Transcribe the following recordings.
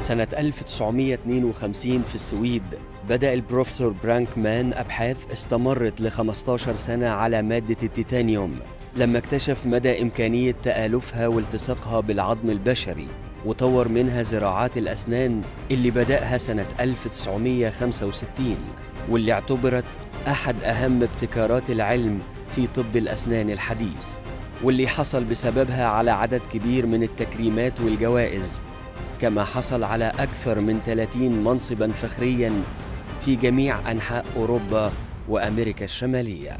سنة 1952 في السويد بدأ البروفيسور برانك مان أبحاث استمرت ل 15 سنة على مادة التيتانيوم لما اكتشف مدى إمكانية تآلفها والتصاقها بالعظم البشري وطور منها زراعات الأسنان اللي بدأها سنة 1965 واللي اعتبرت أحد أهم ابتكارات العلم في طب الأسنان الحديث واللي حصل بسببها على عدد كبير من التكريمات والجوائز كما حصل على أكثر من 30 منصبا فخريا في جميع أنحاء أوروبا وأمريكا الشمالية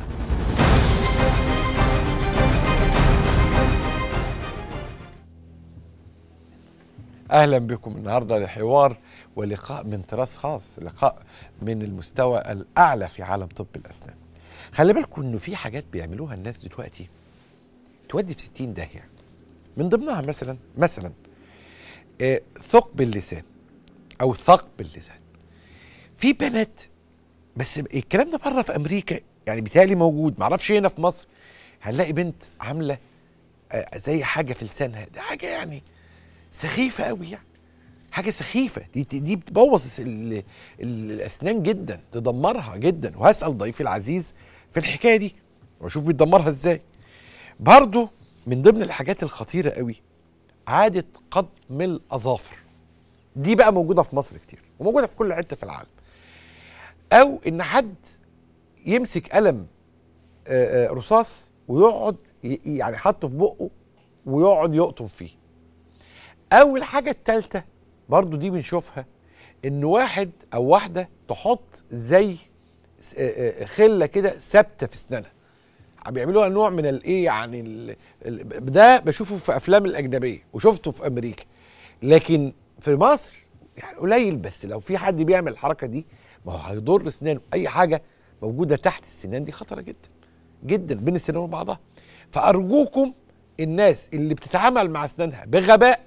اهلا بكم النهارده لحوار ولقاء من طراز خاص لقاء من المستوى الاعلى في عالم طب الاسنان خلي بالكم انه في حاجات بيعملوها الناس دلوقتي تودي في 60 داهيه من ضمنها مثلا مثلا آه، ثقب اللسان او ثقب اللسان في بنات بس الكلام ده بره في امريكا يعني بيتهيألي موجود معرفش هنا في مصر هنلاقي بنت عامله آه، زي حاجه في لسانها ده حاجه يعني سخيفه قوي يعني حاجه سخيفه دي دي بتبوظ ال- ال- الاسنان جدا تدمرها جدا وهسال ضيفي العزيز في الحكايه دي واشوف بيدمرها ازاي برضو من ضمن الحاجات الخطيره قوي عاده قضم الاظافر دي بقى موجوده في مصر كتير وموجوده في كل حته في العالم او ان حد يمسك قلم آه، آه، رصاص ويقعد ي- يعني حاطه في بقه ويقعد يقطم فيه او الحاجه الثالثه برضو دي بنشوفها ان واحد او واحده تحط زي س- آه، آه، خله كده ثابته في اسنانها بيعملوها نوع من الايه يعني ال- ال- ده بشوفه في افلام الاجنبيه وشفته في امريكا لكن في مصر يعني قليل بس لو في حد بيعمل الحركه دي ما هو هيضر اسنانه اي حاجه موجوده تحت السنان دي خطره جدا جدا بين السنان وبعضها فارجوكم الناس اللي بتتعامل مع اسنانها بغباء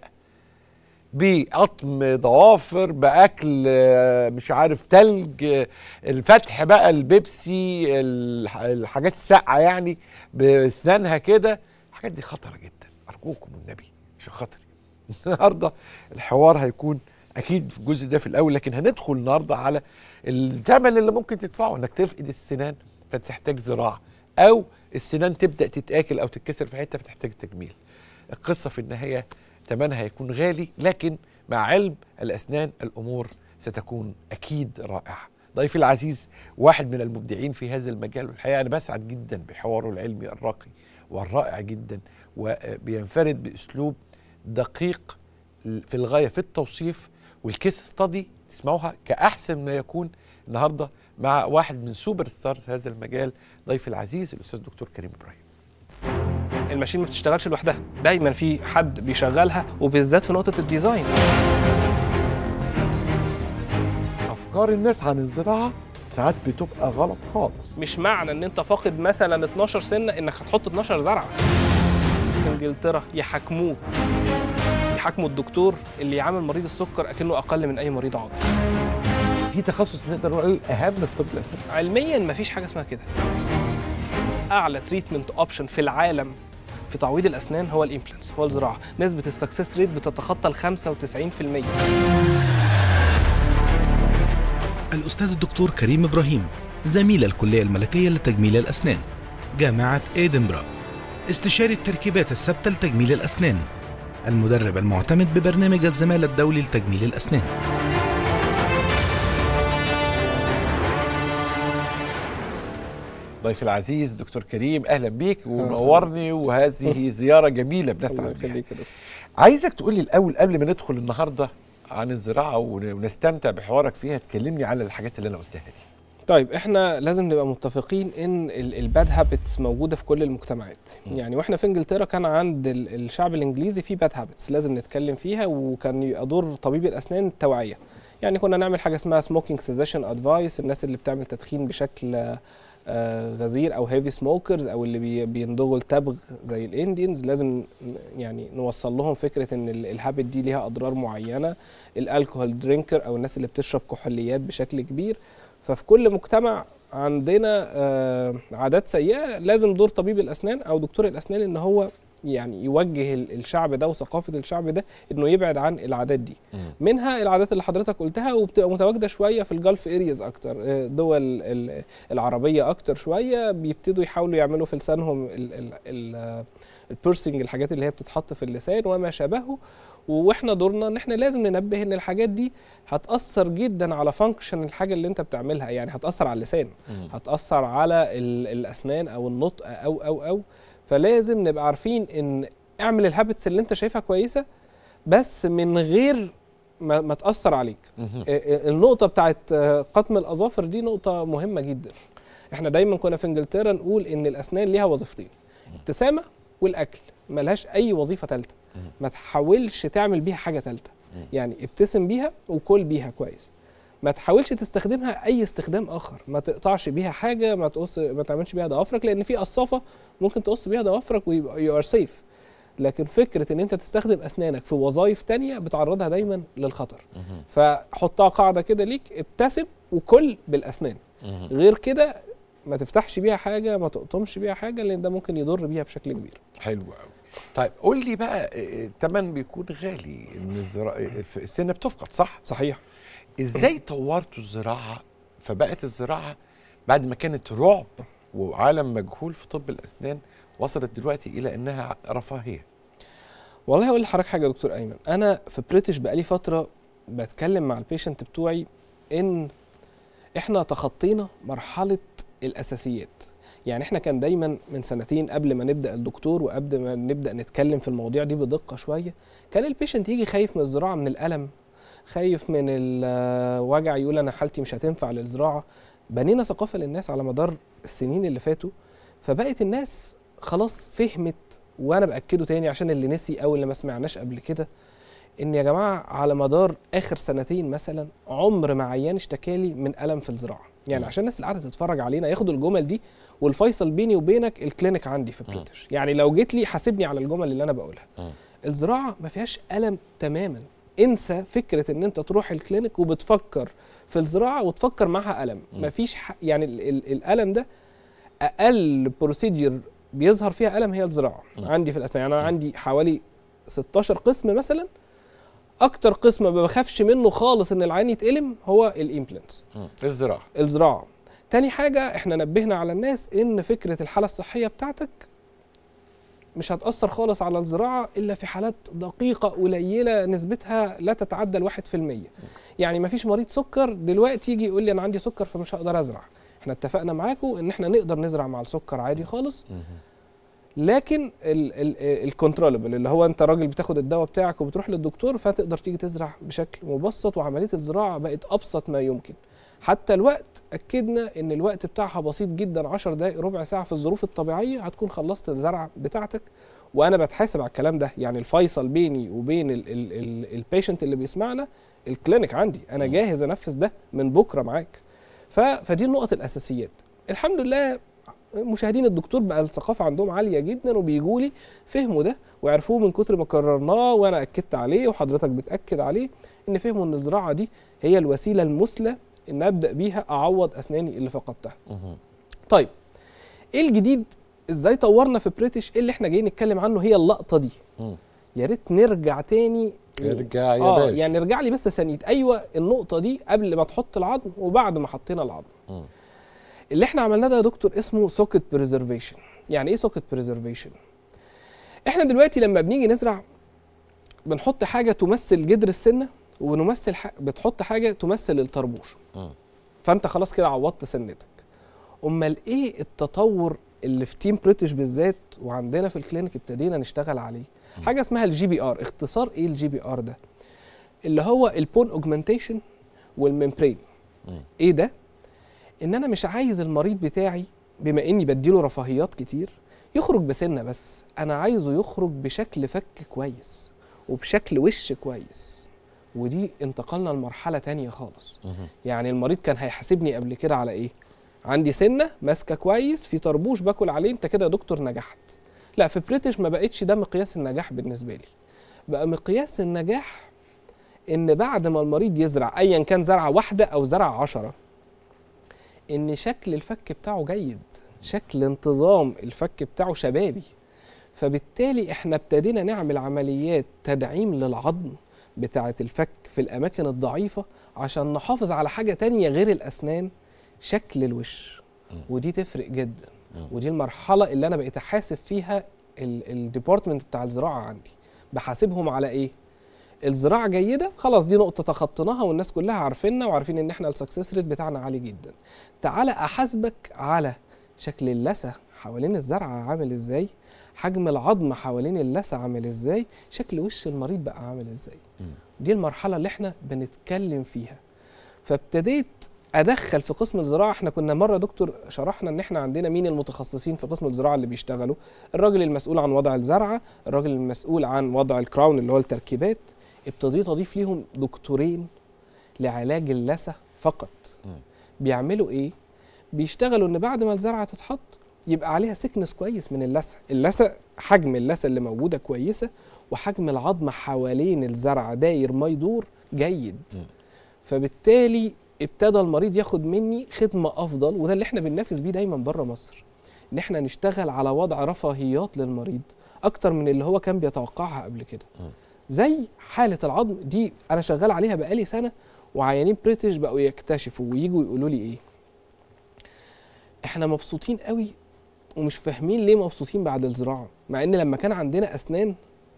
بقطم ضوافر باكل آه، مش عارف تلج آه، الفتح بقى البيبسي الح- الحاجات الساقعه يعني باسنانها كده الحاجات دي خطره جدا ارجوكم النبي عشان خاطري النهارده الحوار هيكون اكيد في الجزء ده في الاول لكن هندخل النهارده على الثمن اللي ممكن تدفعه انك تفقد السنان فتحتاج زراعه او السنان تبدا تتاكل او تتكسر في حته فتحتاج تجميل القصه في النهايه ثمنها هيكون غالي لكن مع علم الاسنان الامور ستكون اكيد رائعه ضيفي العزيز واحد من المبدعين في هذا المجال والحقيقه انا بسعد جدا بحواره العلمي الراقي والرائع جدا وبينفرد باسلوب دقيق في الغايه في التوصيف والكيس ستادي تسمعوها كاحسن ما يكون النهارده مع واحد من سوبر ستارز هذا المجال ضيفي العزيز الاستاذ الدكتور كريم ابراهيم الماشين ما بتشتغلش لوحدها دايما في حد بيشغلها وبالذات في نقطه الديزاين افكار الناس عن الزراعه ساعات بتبقى غلط خالص مش معنى ان انت فاقد مثلا 12 سنه انك هتحط 12 زرعه في انجلترا يحاكموه يحاكموا الدكتور اللي يعامل مريض السكر اكنه اقل من اي مريض عاطل في تخصص نقدر نقول اهم في طب الاسنان علميا مفيش حاجه اسمها كده اعلى تريتمنت اوبشن في العالم في تعويض الاسنان هو الامبلانتس هو الزراعه نسبه السكسس ريت بتتخطى ال 95% الأستاذ الدكتور كريم إبراهيم زميل الكلية الملكية لتجميل الأسنان جامعة إيدنبرا استشاري التركيبات الثابتة لتجميل الأسنان المدرب المعتمد ببرنامج الزمالة الدولي لتجميل الأسنان ضيفي العزيز دكتور كريم اهلا بيك ومنورني وهذه زياره جميله بنسعد بيها عايزك تقول لي الاول قبل ما ندخل النهارده عن الزراعه ون- ونستمتع بحوارك فيها تكلمني على الحاجات اللي انا قلتها دي طيب احنا لازم نبقى متفقين ان الباد هابتس موجوده في كل المجتمعات يعني واحنا في انجلترا كان عند ال- الشعب الانجليزي في باد هابتس لازم نتكلم فيها وكان يبقى دور طبيب الاسنان التوعيه يعني كنا نعمل حاجه اسمها سموكينج سيزيشن ادفايس الناس اللي بتعمل تدخين بشكل آه، غزير او هيفي سموكرز او اللي بي- بيندغوا التبغ زي الانديانز لازم ن- يعني نوصل لهم فكره ان ال- الهابت دي ليها اضرار معينه الالكوهول درينكر او الناس اللي بتشرب كحوليات بشكل كبير ففي كل مجتمع عندنا آه، عادات سيئه لازم دور طبيب الاسنان او دكتور الاسنان ان هو يعني يوجه ال- الشعب ده وثقافه الشعب ده انه يبعد عن العادات دي منها العادات اللي حضرتك قلتها وبتبقى متواجده شويه في الجلف ارياز اكتر آه، دول ال- العربيه اكتر شويه بيبتدوا يحاولوا يعملوا في لسانهم ال- ال- ال- البيرسنج الحاجات اللي هي بتتحط في اللسان وما شابهه واحنا دورنا ان احنا لازم ننبه ان الحاجات دي هتاثر جدا على فانكشن الحاجه اللي انت بتعملها يعني هتاثر على اللسان هتاثر على ال- الاسنان او النطق او او او فلازم نبقى عارفين ان اعمل الهابتس اللي انت شايفها كويسه بس من غير ما, ما تاثر عليك مهم. آه، النقطه بتاعت آه، قطم الاظافر دي نقطه مهمه جدا احنا دايما كنا في انجلترا نقول ان الاسنان ليها وظيفتين ابتسامه والاكل ملهاش اي وظيفه ثالثه ما تحاولش تعمل بيها حاجه ثالثه يعني ابتسم بيها وكل بيها كويس ما تحاولش تستخدمها اي استخدام اخر ما تقطعش بيها حاجه ما تقص ما تعملش بيها ضوافرك لان في قصافه ممكن تقص بيها ضوافرك ويبقى يو ار سيف لكن فكره ان انت تستخدم اسنانك في وظائف تانية بتعرضها دايما للخطر فحطها قاعده كده ليك ابتسم وكل بالاسنان غير كده ما تفتحش بيها حاجه ما تقطمش بيها حاجه لان ده ممكن يضر بيها بشكل كبير حلو قوي طيب قول لي بقى آه، الثمن بيكون غالي ان الزرا... الف- السنه بتفقد صح صحيح ازاي طورتوا الزراعه فبقت الزراعه بعد ما كانت رعب وعالم مجهول في طب الاسنان وصلت دلوقتي الى انها رفاهيه والله هقول لحضرتك حاجه يا دكتور ايمن انا في بريتش بقالي فتره بتكلم مع البيشنت بتوعي ان احنا تخطينا مرحله الاساسيات يعني احنا كان دايما من سنتين قبل ما نبدا الدكتور وقبل ما نبدا نتكلم في المواضيع دي بدقه شويه كان البيشنت يجي خايف من الزراعه من الالم خايف من الوجع يقول انا حالتي مش هتنفع للزراعه بنينا ثقافه للناس على مدار السنين اللي فاتوا فبقت الناس خلاص فهمت وانا باكده تاني عشان اللي نسي او اللي ما سمعناش قبل كده ان يا جماعه على مدار اخر سنتين مثلا عمر ما عيان اشتكالي من الم في الزراعه يعني مم. عشان الناس اللي قاعده تتفرج علينا ياخدوا الجمل دي والفيصل بيني وبينك الكلينيك عندي في بريتش يعني لو جيت لي حاسبني على الجمل اللي انا بقولها مم. الزراعه ما فيهاش الم تماما انسى فكره ان انت تروح الكلينيك وبتفكر في الزراعه وتفكر معاها الم مم. مفيش ح... يعني ال... ال... الالم ده اقل بروسيدير بيظهر فيها الم هي الزراعه مم. عندي في الاسنان يعني انا مم. عندي حوالي 16 قسم مثلا اكتر قسم ما بخافش منه خالص ان العين يتألم هو الامبلانتس الزراعه الزراعه تاني حاجه احنا نبهنا على الناس ان فكره الحاله الصحيه بتاعتك مش هتأثر خالص على الزراعة إلا في حالات دقيقة قليلة نسبتها لا تتعدى الواحد في المية يعني مفيش مريض سكر دلوقتي يجي يقول لي أنا عندي سكر فمش هقدر أزرع احنا اتفقنا معاكم إن احنا نقدر نزرع مع السكر عادي خالص لكن الكنترولبل اللي هو انت راجل بتاخد الدواء بتاعك وبتروح للدكتور فتقدر تيجي تزرع بشكل مبسط وعمليه الزراعه بقت ابسط ما يمكن حتى الوقت اكدنا ان الوقت بتاعها بسيط جدا 10 دقائق ربع ساعه في الظروف الطبيعيه هتكون خلصت الزرعه بتاعتك وانا بتحاسب على الكلام ده يعني الفيصل بيني وبين البيشنت اللي بيسمعنا الكلينيك عندي انا مم. جاهز انفذ ده من بكره معاك ف... فدي النقط الاساسيات الحمد لله مشاهدين الدكتور بقى الثقافه عندهم عاليه جدا وبيجوا لي فهموا ده وعرفوه من كتر ما كررناه وانا اكدت عليه وحضرتك بتاكد عليه ان فهموا ان الزراعه دي هي الوسيله المثلى ان ابدا بيها اعوض اسناني اللي فقدتها. طيب ايه الجديد؟ ازاي طورنا في بريتش؟ ايه اللي احنا جايين نتكلم عنه هي اللقطه دي. مم. يا ريت نرجع تاني ارجع يا اه باشا يعني ارجع لي بس ثانيه ايوه النقطه دي قبل ما تحط العظم وبعد ما حطينا العظم. مم. اللي احنا عملناه ده يا دكتور اسمه سوكت بريزرفيشن يعني ايه سوكت بريزرفيشن احنا دلوقتي لما بنيجي نزرع بنحط حاجه تمثل جدر السنه ونمثل ح... بتحط حاجه تمثل الطربوش مم. فانت خلاص كده عوضت سنتك امال ايه التطور اللي في تيم بريتش بالذات وعندنا في الكلينيك ابتدينا نشتغل عليه مم. حاجه اسمها الجي بي ار اختصار ايه الجي بي ار ده اللي هو البون اوجمنتيشن والممبرين مم. ايه ده ان انا مش عايز المريض بتاعي بما اني بديله رفاهيات كتير يخرج بسنه بس انا عايزه يخرج بشكل فك كويس وبشكل وش كويس ودي انتقلنا لمرحله تانية خالص مم. يعني المريض كان هيحاسبني قبل كده على ايه عندي سنه ماسكه كويس في طربوش باكل عليه انت كده يا دكتور نجحت لا في بريتش ما بقتش ده مقياس النجاح بالنسبه لي بقى مقياس النجاح ان بعد ما المريض يزرع ايا كان زرعه واحده او زرعه عشرة ان شكل الفك بتاعه جيد شكل انتظام الفك بتاعه شبابي فبالتالي احنا ابتدينا نعمل عمليات تدعيم للعظم بتاعه الفك في الاماكن الضعيفه عشان نحافظ على حاجه تانية غير الاسنان شكل الوش ودي تفرق جدا ودي المرحله اللي انا بقيت احاسب فيها الديبارتمنت بتاع الزراعه عندي بحاسبهم على ايه الزراعه جيده خلاص دي نقطه تخطيناها والناس كلها عارفيننا وعارفين ان احنا السكسس ريت بتاعنا عالي جدا تعالى احاسبك على شكل اللثه حوالين الزرعه عامل ازاي حجم العظم حوالين اللثه عامل ازاي شكل وش المريض بقى عامل ازاي دي المرحله اللي احنا بنتكلم فيها فابتديت ادخل في قسم الزراعه احنا كنا مره دكتور شرحنا ان احنا عندنا مين المتخصصين في قسم الزراعه اللي بيشتغلوا الراجل المسؤول عن وضع الزرعه الراجل المسؤول عن وضع الكراون اللي هو التركيبات ابتديت اضيف ليهم دكتورين لعلاج اللثه فقط بيعملوا ايه بيشتغلوا ان بعد ما الزرعه تتحط يبقى عليها سكنس كويس من اللثه اللثه حجم اللثه اللي موجوده كويسه وحجم العظم حوالين الزرعه داير ما يدور جيد فبالتالي ابتدى المريض ياخد مني خدمه افضل وده اللي احنا بننافس بيه دايما بره مصر ان احنا نشتغل على وضع رفاهيات للمريض اكتر من اللي هو كان بيتوقعها قبل كده زي حاله العظم دي انا شغال عليها بقالي سنه وعيانين بريتش بقوا يكتشفوا ويجوا يقولوا لي ايه احنا مبسوطين قوي ومش فاهمين ليه مبسوطين بعد الزراعه مع ان لما كان عندنا اسنان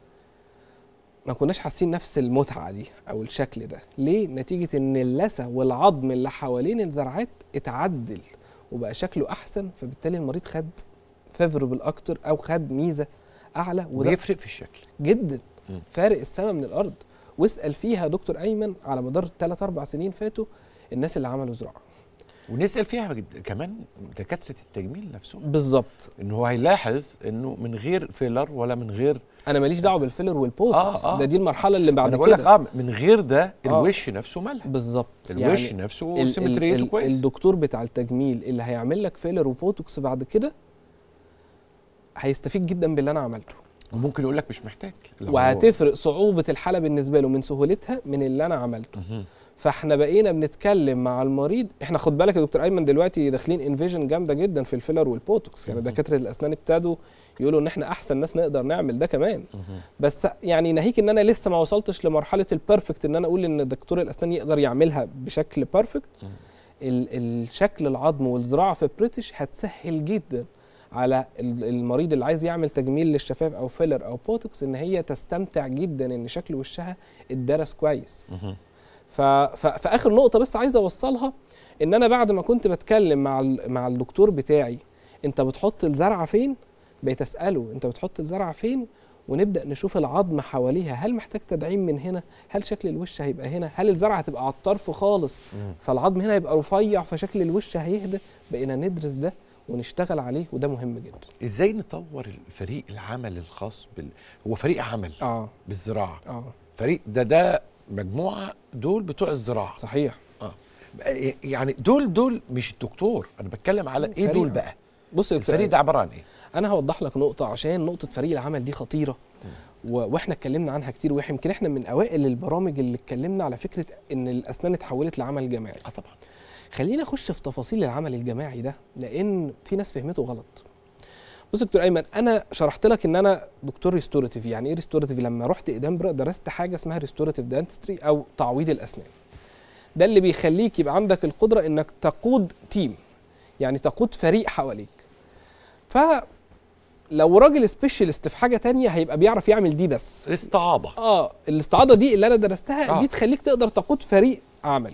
ما كناش حاسين نفس المتعه دي او الشكل ده ليه نتيجه ان اللثه والعظم اللي حوالين الزرعات اتعدل وبقى شكله احسن فبالتالي المريض خد فيفربل اكتر او خد ميزه اعلى وده ويفرق في الشكل جدا مم. فارق السما من الارض واسال فيها دكتور ايمن على مدار 3 4 سنين فاتوا الناس اللي عملوا زراعه ونسال فيها جد- كمان دكاتره التجميل نفسهم بالظبط ان هو هيلاحظ انه من غير فيلر ولا من غير انا ماليش دعوه بالفيلر والبوتوكس آه، آه. ده دي المرحله اللي بعد انا بقول لك كده اه من غير ده الوش نفسه ملح بالظبط الوش نفسه ال- ال- سيمتريته ال- كويس الدكتور بتاع التجميل اللي هيعمل لك فيلر وبوتوكس بعد كده هيستفيد جدا باللي انا عملته وممكن يقول لك مش محتاج لو هو- وهتفرق صعوبه الحاله بالنسبه له من سهولتها من اللي انا عملته مهم. فاحنا بقينا بنتكلم مع المريض احنا خد بالك يا دكتور ايمن دلوقتي داخلين انفيجن جامده جدا في الفيلر والبوتوكس يعني مهم. دكاتره الاسنان ابتدوا يقولوا ان احنا احسن ناس نقدر نعمل ده كمان مهم. بس يعني ناهيك ان انا لسه ما وصلتش لمرحله البرفكت ان انا اقول ان دكتور الاسنان يقدر يعملها بشكل بيرفكت مم. الشكل العظم والزراعه في بريتش هتسهل جدا على ال- المريض اللي عايز يعمل تجميل للشفاف او فيلر او بوتوكس ان هي تستمتع جدا ان شكل وشها اتدرس كويس مهم. ف... ف... فاخر نقطه بس عايز اوصلها ان انا بعد ما كنت بتكلم مع ال... مع الدكتور بتاعي انت بتحط الزرعه فين بقيت اساله انت بتحط الزرعه فين ونبدا نشوف العظم حواليها هل محتاج تدعيم من هنا هل شكل الوش هيبقى هنا هل الزرعه هتبقى على الطرف خالص مم. فالعظم هنا هيبقى رفيع فشكل الوش هيهدى بقينا ندرس ده ونشتغل عليه وده مهم جدا ازاي نطور الفريق العمل الخاص بال هو فريق عمل اه بالزراعه اه فريق ده ده مجموعه دول بتوع الزراعه صحيح يعني دول دول مش الدكتور انا بتكلم على ايه فريق دول عمل. بقى بص يا دكتور الفريق ده عباره عن ايه انا هوضح لك نقطه عشان نقطه فريق العمل دي خطيره و... واحنا اتكلمنا عنها كتير ويمكن احنا من اوائل البرامج اللي اتكلمنا على فكره ان الاسنان اتحولت لعمل جماعي اه طبعا خلينا نخش في تفاصيل العمل الجماعي ده لان في ناس فهمته غلط بص يا دكتور ايمن انا شرحت لك ان انا دكتور ريستوراتيف يعني ايه ريستوراتيف لما رحت ادنبرا درست حاجه اسمها ريستوراتيف دانتستري او تعويض الاسنان ده اللي بيخليك يبقى عندك القدره انك تقود تيم يعني تقود فريق حواليك ف لو راجل سبيشالست في حاجه تانية هيبقى بيعرف يعمل دي بس استعاضه اه الاستعاضه دي اللي انا درستها آه. آه. دي تخليك تقدر تقود فريق عمل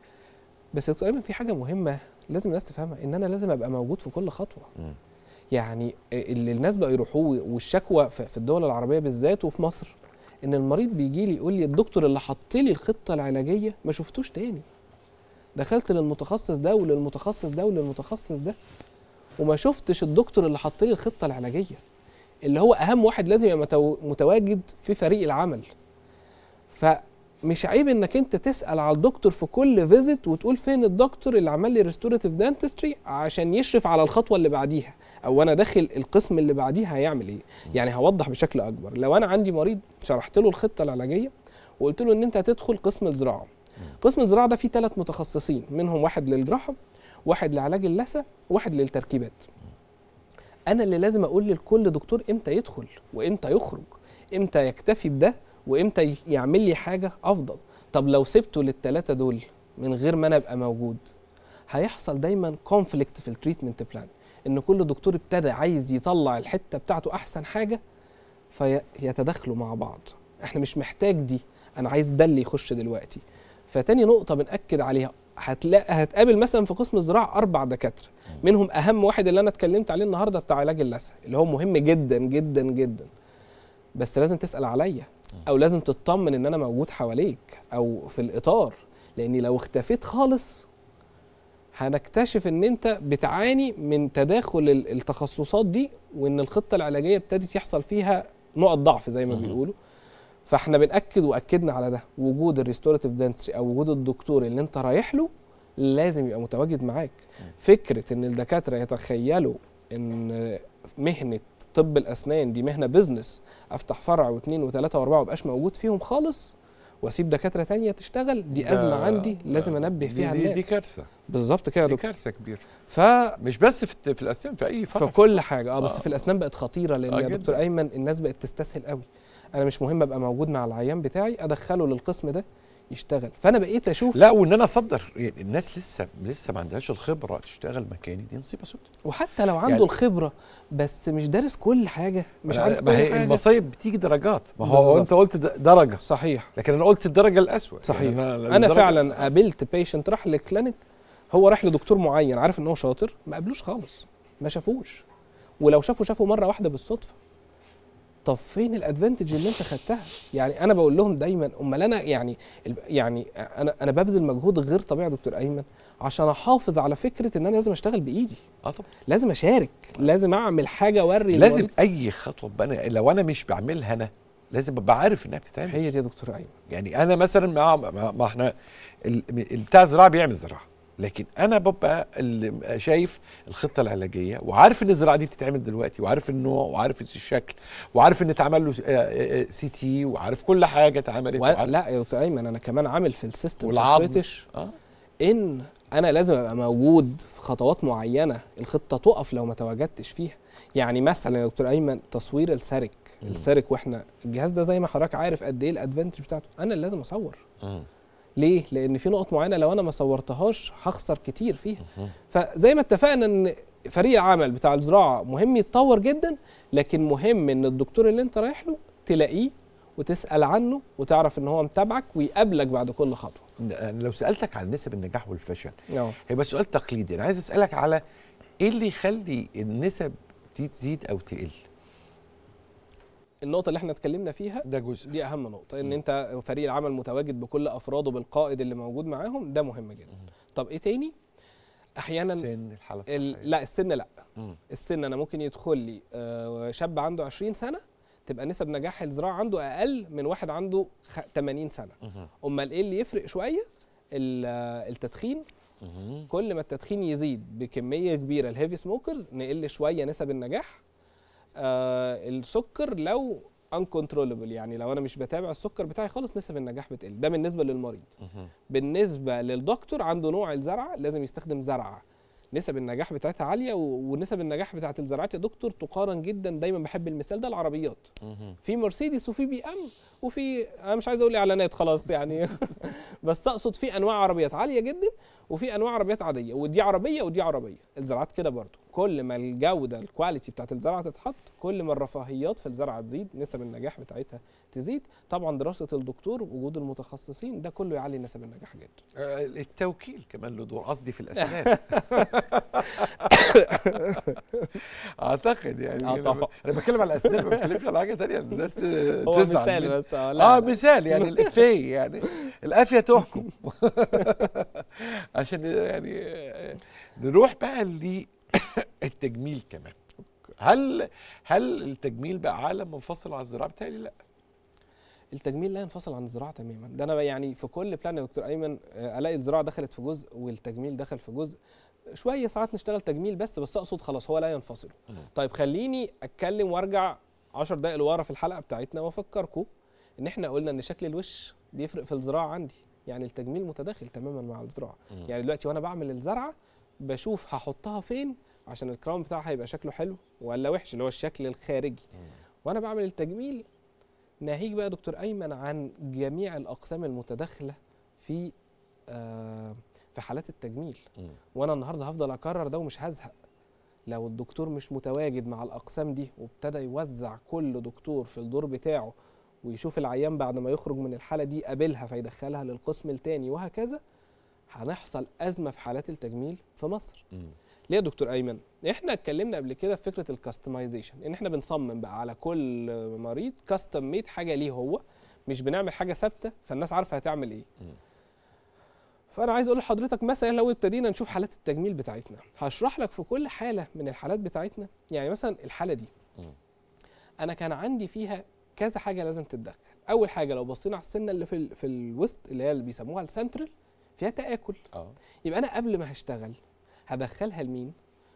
بس يا دكتور ايمن في حاجه مهمه لازم الناس تفهمها ان انا لازم ابقى موجود في كل خطوه مم. يعني اللي الناس بقى يروحوه والشكوى في في الدول العربيه بالذات وفي مصر ان المريض بيجي لي يقول لي الدكتور اللي حط لي الخطه العلاجيه ما شفتوش تاني دخلت للمتخصص ده وللمتخصص ده وللمتخصص ده وما شفتش الدكتور اللي حط لي الخطه العلاجيه اللي هو اهم واحد لازم يبقى متو- متواجد في فريق العمل فمش عيب انك انت تسال على الدكتور في كل فيزيت وتقول فين الدكتور اللي عمل لي ريستوراتيف دانتستري عشان يشرف على الخطوه اللي بعديها او انا داخل القسم اللي بعديها هيعمل ايه يعني هوضح بشكل اكبر لو انا عندي مريض شرحت له الخطه العلاجيه وقلت له ان انت هتدخل قسم الزراعه قسم الزراعه ده فيه ثلاث متخصصين منهم واحد للجراحه واحد لعلاج اللثه وواحد للتركيبات انا اللي لازم اقول لكل دكتور امتى يدخل وامتى يخرج امتى يكتفي بده وامتى ي- يعمل لي حاجه افضل طب لو سبته للثلاثه دول من غير ما انا ابقى موجود هيحصل دايما كونفليكت في التريتمنت بلان ان كل دكتور ابتدى عايز يطلع الحته بتاعته احسن حاجه فيتداخلوا مع بعض احنا مش محتاج دي انا عايز ده اللي يخش دلوقتي فتاني نقطه بنأكد عليها هتلاقي هتقابل مثلا في قسم الزراعه اربع دكاتره منهم اهم واحد اللي انا اتكلمت عليه النهارده بتاع علاج اللثه اللي هو مهم جدا جدا جدا بس لازم تسال عليا او لازم تطمن ان انا موجود حواليك او في الاطار لاني لو اختفيت خالص هنكتشف ان انت بتعاني من تداخل ال- التخصصات دي وان الخطه العلاجيه ابتدت يحصل فيها نقط ضعف زي ما مهم. بيقولوا فاحنا بناكد واكدنا على ده وجود الريستوراتيف دنسري او وجود الدكتور اللي انت رايح له لازم يبقى متواجد معاك فكره ان الدكاتره يتخيلوا ان مهنه طب الاسنان دي مهنه بزنس افتح فرع واثنين وثلاثه واربعه ومبقاش موجود فيهم خالص واسيب دكاتره تانية تشتغل دي ازمه ده- عندي لازم ده- انبه دي- فيها دي, الناس دي كارثه بالظبط كده يا دي دكتور كارثه كبيره ف مش بس في الت- في الاسنان في اي فرع في كل حاجه اه بس آه. في الاسنان بقت خطيره لان آه يا جداً. دكتور ايمن الناس بقت تستسهل قوي انا مش مهم ابقى موجود مع العيان بتاعي ادخله للقسم ده يشتغل فانا بقيت اشوف لا وان انا اصدر يعني الناس لسه لسه ما عندهاش الخبره تشتغل مكاني دي نصيبه سودة وحتى لو عنده يعني- الخبره بس مش دارس كل حاجه مش عارف كل ما هي حاجه المصايب بتيجي درجات ما هو بالظبط. انت قلت د- درجه صحيح لكن انا قلت الدرجه الاسوء صحيح يعني انا الدرجة- فعلا قابلت بيشنت راح للكلينيك هو راح لدكتور معين عارف ان هو شاطر ما قابلوش خالص ما شافوش ولو شافوا شافوا مره واحده بالصدفه طب فين الادفانتج اللي انت خدتها يعني انا بقول لهم دايما امال انا يعني الب- يعني انا انا ببذل مجهود غير طبيعي يا دكتور ايمن عشان احافظ على فكره ان انا لازم اشتغل بايدي اه طبعا لازم اشارك لازم اعمل حاجه اوري لازم المريض. اي خطوه بقى لو انا مش بعملها انا لازم ابقى عارف انها بتتعمل هي دي يا دكتور ايمن يعني انا مثلا مع مع- ما احنا ال- ال- بتاع الزراعه بيعمل زراعه لكن انا ببقى اللي شايف الخطه العلاجيه وعارف ان الزراعه دي بتتعمل دلوقتي وعارف النوع وعارف الشكل وعارف ان اتعمل له سي تي وعارف كل حاجه اتعملت و... وعارف- لا يا دكتور ايمن انا كمان عامل في السيستم والعظم. البريتش اه ان انا لازم ابقى موجود في خطوات معينه الخطه تقف لو ما تواجدتش فيها يعني مثلا يا دكتور ايمن تصوير السرك مم. السرك واحنا الجهاز ده زي ما حضرتك عارف قد ايه الادفانتج بتاعته انا اللي لازم اصور مم. ليه لان في نقط معينه لو انا ما صورتهاش هخسر كتير فيها مم. فزي ما اتفقنا ان فريق العمل بتاع الزراعه مهم يتطور جدا لكن مهم ان الدكتور اللي انت رايح له تلاقيه وتسال عنه وتعرف ان هو متابعك ويقابلك بعد كل خطوه أنا لو سالتك عن نسب النجاح والفشل اه هيبقى سؤال تقليدي انا عايز اسالك على ايه اللي يخلي النسب دي تزيد او تقل النقطه اللي احنا اتكلمنا فيها ده جزء دي اهم نقطه ان مم. انت فريق العمل متواجد بكل افراده بالقائد اللي موجود معاهم ده مهم جدا طب ايه تاني احيانا سن الحاله ال... الصحيه لا السن لا مم. السن انا ممكن يدخل لي آه، شاب عنده 20 سنه تبقى نسب نجاح الزراعه عنده اقل من واحد عنده خ... 80 سنه مهم. امال ايه اللي يفرق شويه ال- آه، التدخين مهم. كل ما التدخين يزيد بكميه كبيره الهيفي سموكرز نقل شويه نسب النجاح آه السكر لو انكنترولبل يعني لو انا مش بتابع السكر بتاعي خالص نسب النجاح بتقل ده بالنسبه للمريض مهم. بالنسبه للدكتور عنده نوع الزرعه لازم يستخدم زرعه نسب النجاح بتاعتها عاليه و- ونسب النجاح بتاعت الزراعات يا دكتور تقارن جدا دايما بحب المثال ده العربيات مهم. في مرسيدس وفي بي ام وفي انا مش عايز اقول اعلانات خلاص يعني بس اقصد في انواع عربيات عاليه جدا وفي انواع عربيات عاديه ودي عربيه ودي عربيه الزراعات كده برضو كل ما الجوده الكواليتي بتاعت الزرعه تتحط كل ما الرفاهيات في الزرعه تزيد نسب النجاح بتاعتها تزيد طبعا دراسه الدكتور وجود المتخصصين ده كله يعلي نسب النجاح جدا آه، التوكيل كمان له دور قصدي في الاسنان اعتقد يعني آه، أنا- طبعا. انا بتكلم على الاسنان ما بتكلمش على حاجه ثانيه الناس هو تزعل مثال مني. بس اه لا اه لا. مثال يعني الافيه يعني الافيه تحكم عشان يعني آه، نروح بقى للتجميل كمان هل هل التجميل بقى عالم منفصل عن الزراعه بتاعي لا التجميل لا ينفصل عن الزراعه تماما ده انا يعني في كل بلان يا دكتور ايمن آه، الاقي الزراعه دخلت في جزء والتجميل دخل في جزء شويه ساعات نشتغل تجميل بس بس اقصد خلاص هو لا ينفصل مم. طيب خليني اتكلم وارجع 10 دقائق لورا في الحلقه بتاعتنا وافكركم ان احنا قلنا ان شكل الوش بيفرق في الزراعه عندي يعني التجميل متداخل تماما مع الزراعه مم. يعني دلوقتي وانا بعمل الزرعه بشوف هحطها فين عشان الكراون بتاعها هيبقى شكله حلو ولا وحش اللي هو الشكل الخارجي وانا بعمل التجميل ناهيك بقى يا دكتور ايمن عن جميع الاقسام المتداخله في آه في حالات التجميل مم. وانا النهارده هفضل اكرر ده ومش هزهق لو الدكتور مش متواجد مع الاقسام دي وابتدى يوزع كل دكتور في الدور بتاعه ويشوف العيان بعد ما يخرج من الحاله دي قابلها فيدخلها للقسم التاني وهكذا هنحصل ازمه في حالات التجميل في مصر مم. ليه يا دكتور ايمن احنا اتكلمنا قبل كده في فكره الكاستمايزيشن ان احنا بنصمم بقى على كل مريض كاستم ميد حاجه ليه هو مش بنعمل حاجه ثابته فالناس عارفه هتعمل ايه مم. فانا عايز اقول لحضرتك مثلا لو ابتدينا نشوف حالات التجميل بتاعتنا هشرح لك في كل حاله من الحالات بتاعتنا يعني مثلا الحاله دي مم. انا كان عندي فيها كذا حاجه لازم تتدخل اول حاجه لو بصينا على السنه اللي في ال- في الوسط اللي هي اللي بيسموها السنترال فيها تاكل اه يبقى انا قبل ما هشتغل هدخلها لمين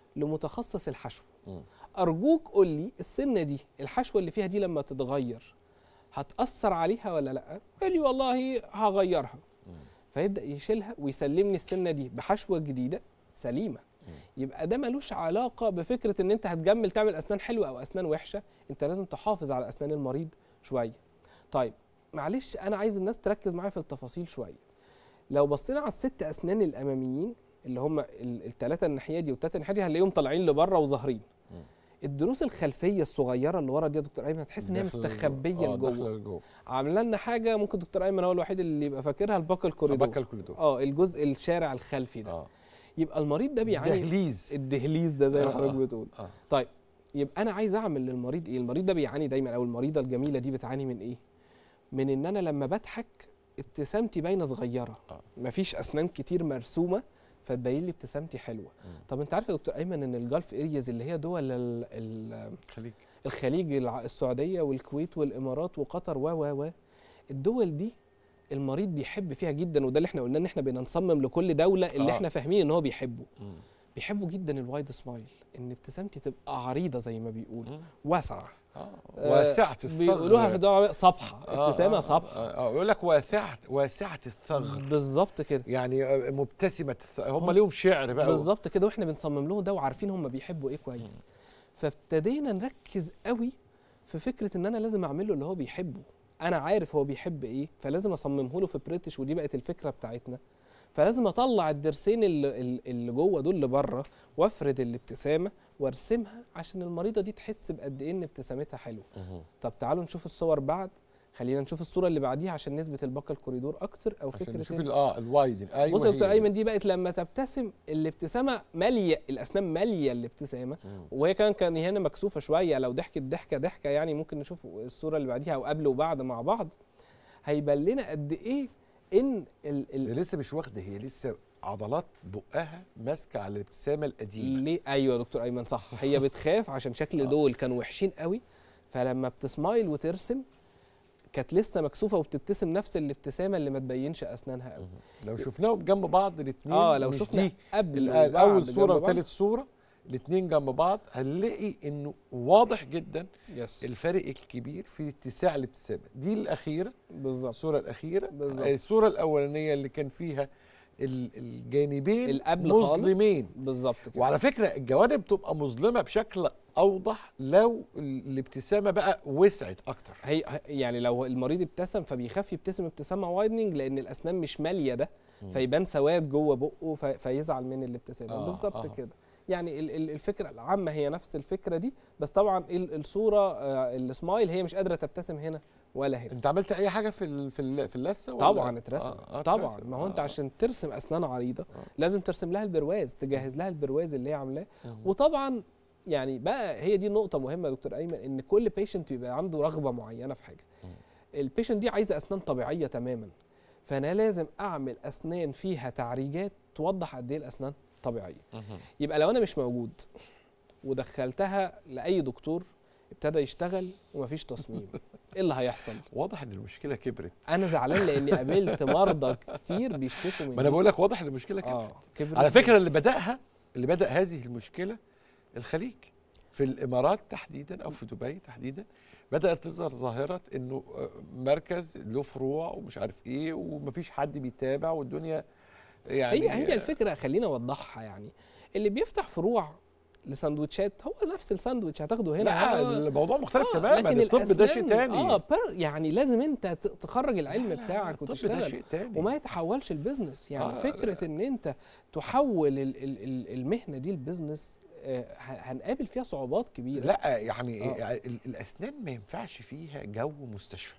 لمتخصص الحشو مم. ارجوك قول لي السنه دي الحشوه اللي فيها دي لما تتغير هتاثر عليها ولا لا قال لي والله هغيرها مم. فيبدا يشيلها ويسلمني السنه دي بحشوه جديده سليمه يبقى ده ملوش علاقه بفكره ان انت هتجمل تعمل اسنان حلوه او اسنان وحشه انت لازم تحافظ على اسنان المريض شويه طيب معلش انا عايز الناس تركز معايا في التفاصيل شويه لو بصينا على الست اسنان الاماميين اللي هم الثلاثه الناحيه دي والثلاثه الناحيه دي هنلاقيهم طالعين لبره وظاهرين مم. الدروس الخلفيه الصغيره اللي ورا دي يا دكتور ايمن هتحس ان هي داخل- مستخبيه آه، لجوه داخله لجوه عامله لنا حاجه ممكن دكتور ايمن هو الوحيد اللي يبقى فاكرها الباكل كوريدور بكل كل دول اه الجزء الشارع الخلفي ده اه يبقى المريض ده بيعاني دهليز الدهليز ده زي ما آه، حضرتك آه. بتقول اه طيب يبقى انا عايز اعمل للمريض ايه المريض ده بيعاني دايما او المريضه الجميله دي بتعاني من ايه من ان انا لما بضحك ابتسامتي باينه صغيره آه. مفيش اسنان كتير مرسومه فتبين لي ابتسامتي حلوه مم. طب انت عارف يا دكتور ايمن ان الجلف ارياز اللي هي دول ال- ال- خليك الخليج الع- السعوديه والكويت والامارات وقطر و و و الدول دي المريض بيحب فيها جدا وده اللي احنا قلنا ان احنا بنصمم لكل دوله اللي آه. احنا فاهمين ان هو بيحبه مم. بيحبوا جدا الوايد سمايل ان ابتسامتي تبقى عريضه زي ما بيقولوا مم. واسعه اه آه، واسعة الثغر بيقولوها في الدول صفحه آه، ابتسامه آه، صفحه اه آه، يقول لك واسعة واسعة الثغر بالظبط كده يعني آه، مبتسمة الثغر هم هم- ليهم شعر بقى بالظبط كده واحنا بنصمم لهم ده وعارفين هم بيحبوا ايه كويس فابتدينا نركز قوي في فكره ان انا لازم اعمل له اللي هو بيحبه انا عارف هو بيحب ايه فلازم اصممه له في بريتش ودي بقت الفكره بتاعتنا فلازم اطلع الضرسين اللي, اللي- اللي جوه دول لبره وافرد الابتسامه وارسمها عشان المريضه دي تحس بقد ايه ان ابتسامتها حلوه مهم. طب تعالوا نشوف الصور بعد خلينا نشوف الصوره اللي بعديها عشان نثبت الباقه الكوريدور اكتر او عشان فكره نشوف إن- ال- اه الوايدن ايوه بص يا دكتور هي ايمن دي بقت لما تبتسم الابتسامه ماليه الاسنان ماليه الابتسامه مم. وهي كان كان هنا مكسوفه شويه لو ضحكت ضحكه ضحكه يعني ممكن نشوف الصوره اللي بعديها او قبل وبعد مع بعض هيبان لنا قد ايه ان ال هي ال لسه مش واخده هي لسه عضلات بقها ماسكه على الابتسامه القديمه ليه ايوه يا دكتور ايمن صح هي بتخاف عشان شكل دول كانوا وحشين قوي فلما بتسمايل وترسم كانت لسه مكسوفه وبتبتسم نفس الابتسامه اللي ما تبينش اسنانها قوي لو شفناهم جنب بعض الاثنين اه لو شفنا دي قبل ال- وبعد اول جنب صوره بعض. وثالث صوره الاثنين جنب بعض هنلاقي انه واضح جدا يس الفرق الكبير في اتساع الابتسامه دي الاخيره بالظبط الصوره الاخيره بالظبط. الصوره الاولانيه اللي كان فيها ال- الجانبين القبل خالص. مظلمين بالظبط كده وعلى فكره الجوانب بتبقى مظلمه بشكل اوضح لو ال- الابتسامه بقى وسعت اكتر هي هي- يعني لو المريض ابتسم فبيخاف يبتسم ابتسامه وايدنج لان الاسنان مش ماليه ده فيبان سواد جوه بقه في فيزعل من الابتسامه آه، بالظبط آه. كده يعني ال- ال- الفكره العامه هي نفس الفكره دي بس طبعا ال- الصوره آه، السمايل هي مش قادره تبتسم هنا ولا هنا انت عملت اي حاجه في ال- في ال- في اللثه ولا؟ طبعا اترسم آه، آه، طبعا اترسم. ما هو انت آه، عشان ترسم اسنان عريضه آه. لازم ترسم لها البرواز تجهز لها البرواز اللي هي عاملاه مم. وطبعا يعني بقى هي دي نقطه مهمه يا دكتور ايمن ان كل بيشنت يبقى عنده رغبه معينه في حاجه مم. البيشنت دي عايزه اسنان طبيعيه تماما فانا لازم اعمل اسنان فيها تعريجات توضح قد ايه الاسنان طبيعيه مهم. يبقى لو انا مش موجود ودخلتها لاي دكتور ابتدى يشتغل ومفيش تصميم ايه اللي هيحصل واضح ان المشكله كبرت انا زعلان لاني قابلت مرضى كتير بيشتكوا من ما انا دي. بقول لك واضح ان المشكله كبرت اه كبرت على جداً. فكره اللي بداها اللي بدا هذه المشكله الخليج في الامارات تحديدا او في دبي تحديدا بدات تظهر ظاهره انه آه، مركز له فروع ومش عارف ايه ومفيش حد بيتابع والدنيا يعني هي هي الفكره خلينا اوضحها يعني اللي بيفتح فروع لساندوتشات هو نفس الساندوتش هتاخده هنا لا هو- الموضوع مختلف آه، تماما لكن الطب ده شيء الأسنان- تاني اه بر يعني لازم انت ت- تخرج العلم لا، لا، بتاعك الطب ده وتشتغل شيء تاني وما يتحولش البيزنس يعني آه، آه فكره ان انت تحول ال ال ال المهنه دي لبيزنس آه ه- هنقابل فيها صعوبات كبيره لا يعني آه. يعني ال- الاسنان ما ينفعش فيها جو مستشفى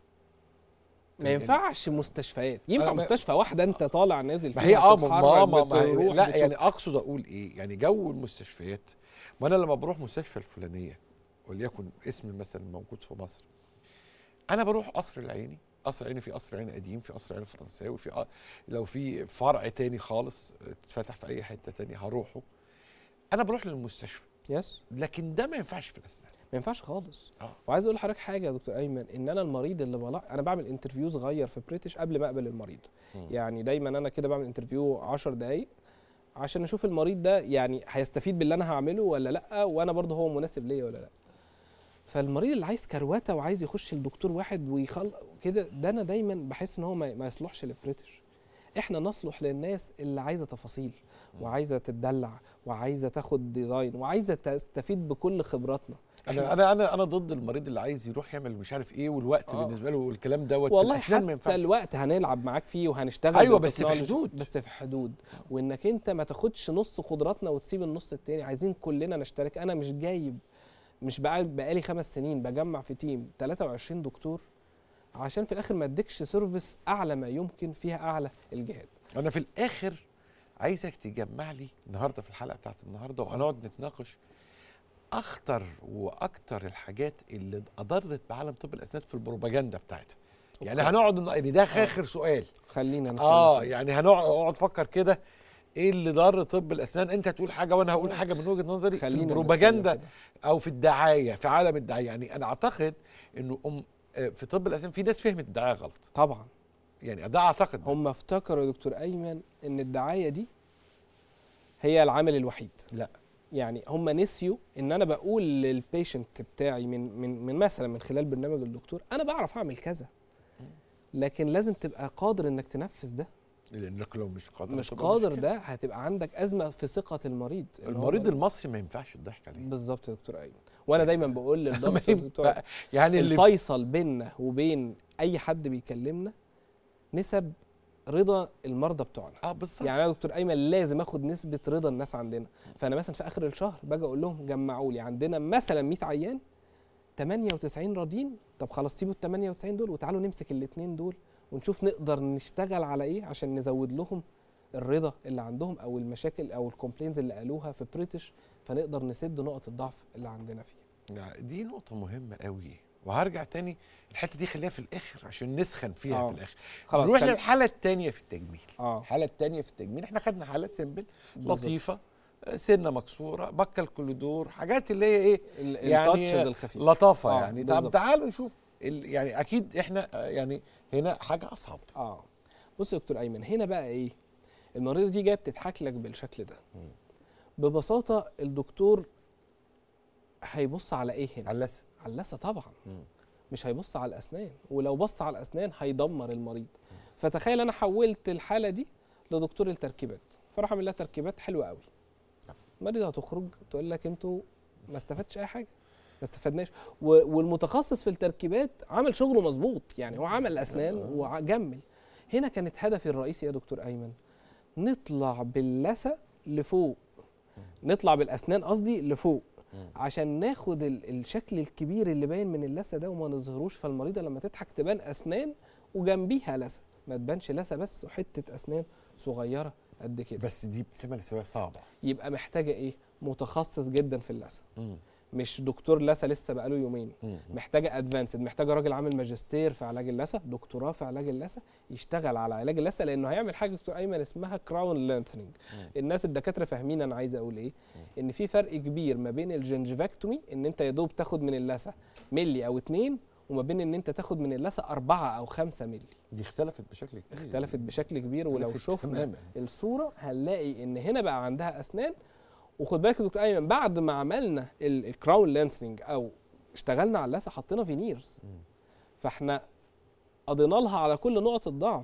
ما ينفعش مستشفيات ينفع أنا ما- مستشفى واحده انت طالع نازل ما فيها هي اه ما بتتحرك، ما ما بتروح، لا بتشوف. يعني اقصد اقول ايه يعني جو المستشفيات ما انا لما بروح مستشفى الفلانيه وليكن اسم مثلا موجود في مصر انا بروح قصر العيني قصر العيني في قصر عيني قديم في قصر عيني فرنساوي في ق- لو في فرع تاني خالص اتفتح في اي حته تانية هروحه انا بروح للمستشفى يس لكن ده ما ينفعش في الاسنان ما ينفعش خالص آه. وعايز اقول لحضرتك حاجه يا دكتور ايمن ان انا المريض اللي بلا انا بعمل انترفيو صغير في بريتش قبل ما اقبل المريض مم. يعني دايما انا كده بعمل انترفيو 10 دقائق عشان اشوف المريض ده يعني هيستفيد باللي انا هعمله ولا لا وانا برضه هو مناسب ليا ولا لا فالمريض اللي عايز كروته وعايز يخش لدكتور واحد ويخل كده ده انا دايما بحس ان هو ما, ما يصلحش للبريتش احنا نصلح للناس اللي عايزه تفاصيل وعايزه تتدلع وعايزه تاخد ديزاين وعايزه تستفيد بكل خبراتنا انا انا انا انا ضد المريض اللي عايز يروح يعمل مش عارف ايه والوقت آه. بالنسبه له والكلام دوت في والله الأسنان ما حتى ينفعش. الوقت هنلعب معاك فيه وهنشتغل أيوة، بس في بالتكنولوجي، حدود. بس في حدود وانك انت ما تاخدش نص قدراتنا وتسيب النص التاني عايزين كلنا نشترك انا مش جايب مش بقى بقالي خمس سنين بجمع في تيم 23 دكتور عشان في الاخر ما اديكش سيرفيس اعلى ما يمكن فيها اعلى الجهاد انا في الاخر عايزك تجمع لي النهارده في الحلقه بتاعت النهارده وهنقعد نتناقش اخطر واكتر الحاجات اللي اضرت بعالم طب الاسنان في البروباجندا بتاعتها يعني أوكي. هنقعد ن- يعني ده اخر سؤال خلينا نتكلم اه فيه. يعني هنقعد اقعد فكر كده ايه اللي ضر طب الاسنان انت هتقول حاجه وانا هقول حاجه من وجهه نظري في خلينا البروباجندا نتكلم او في الدعايه في عالم الدعايه يعني انا اعتقد انه أم آه، في طب الاسنان في ناس فهمت الدعايه غلط طبعا يعني ده اعتقد ده. هم افتكروا يا دكتور ايمن ان الدعايه دي هي العامل الوحيد لا. يعني هم نسيوا ان انا بقول للبيشنت بتاعي من من من مثلا من خلال برنامج الدكتور انا بعرف اعمل كذا لكن لازم تبقى قادر انك تنفذ ده لانك لو مش قادر مش تبقى قادر مشكلة. ده هتبقى عندك ازمه في ثقه المريض إن هو المريض مريض. المصري ما ينفعش الضحك عليه بالظبط يا دكتور ايمن وانا دايما بقول ما للدكتورز بتوعي ينفع- يعني اللي الفيصل بيننا وبين اي حد بيكلمنا نسب رضا المرضى بتوعنا اه بالظبط يعني انا يا دكتور ايمن لازم اخد نسبه رضا الناس عندنا فانا مثلا في اخر الشهر باجي اقول لهم جمعوا لي عندنا مثلا 100 عيان 98 راضيين طب خلاص سيبوا ال 98 دول وتعالوا نمسك الاثنين دول ونشوف نقدر نشتغل على ايه عشان نزود لهم الرضا اللي عندهم او المشاكل او الكومبلينز اللي قالوها في بريتش فنقدر نسد نقط الضعف اللي عندنا فيها يعني دي نقطة مهمة قوي وهرجع تاني الحتة دي خليها في الآخر عشان نسخن فيها آه. في الآخر خلاص نروح خل- للحالة التانية في التجميل اه الحالة التانية في التجميل احنا خدنا حالة سيمبل بالظبط. لطيفة آه، سنة مكسورة بكة الكوليدور حاجات اللي هي ايه ال- يعني التاتشز الخفيفه لطافة آه، يعني طب بالظبط. تعالوا نشوف ال- يعني أكيد احنا آه، يعني هنا حاجة أصعب اه بص يا دكتور ايمن هنا بقى ايه المريضه دي جايه بتضحك لك بالشكل ده ببساطه الدكتور هيبص على ايه هنا على اللثة على اللثه طبعا مم. مش هيبص على الاسنان ولو بص على الاسنان هيدمر المريض فتخيل انا حولت الحاله دي لدكتور التركيبات فراح اعمل لها تركيبات حلوه قوي المريضه هتخرج تقول لك انتوا ما استفدتش اي حاجه ما استفدناش و- والمتخصص في التركيبات عمل شغله مظبوط يعني هو عمل الاسنان وجمل هنا كانت هدفي الرئيسي يا دكتور ايمن نطلع باللثه لفوق نطلع بالاسنان قصدي لفوق عشان ناخد ال- الشكل الكبير اللي باين من اللثه ده وما نظهروش فالمريضه لما تضحك تبان اسنان وجنبيها لثه ما تبانش لثه بس وحته اسنان صغيره قد كده بس دي ابتسامة لثوية صعبة يبقى محتاجه ايه متخصص جدا في اللثه مم. مش دكتور لثه لسه بقاله يومين مم. محتاجه ادفانسد محتاجه راجل عامل ماجستير في علاج اللثه دكتوراه في علاج اللثه يشتغل على علاج اللثه لانه هيعمل حاجه دكتور ايمن اسمها كراون لينثنينج الناس الدكاتره فاهمين انا عايز اقول ايه ان في فرق كبير ما بين الجنجفاكتومي ان انت يا دوب تاخد من اللثه ملي او اتنين وما بين ان انت تاخد من اللثه أربعة او خمسة ملي دي اختلفت بشكل كبير اختلفت بشكل كبير ولو اختلفت شفنا تماماً. الصوره هنلاقي ان هنا بقى عندها اسنان وخد بالك يا دكتور ايمن بعد ما عملنا ال- الكراون لانسنج او اشتغلنا على اللثه حطينا فينيرز فاحنا قضينا لها على كل نقط الضعف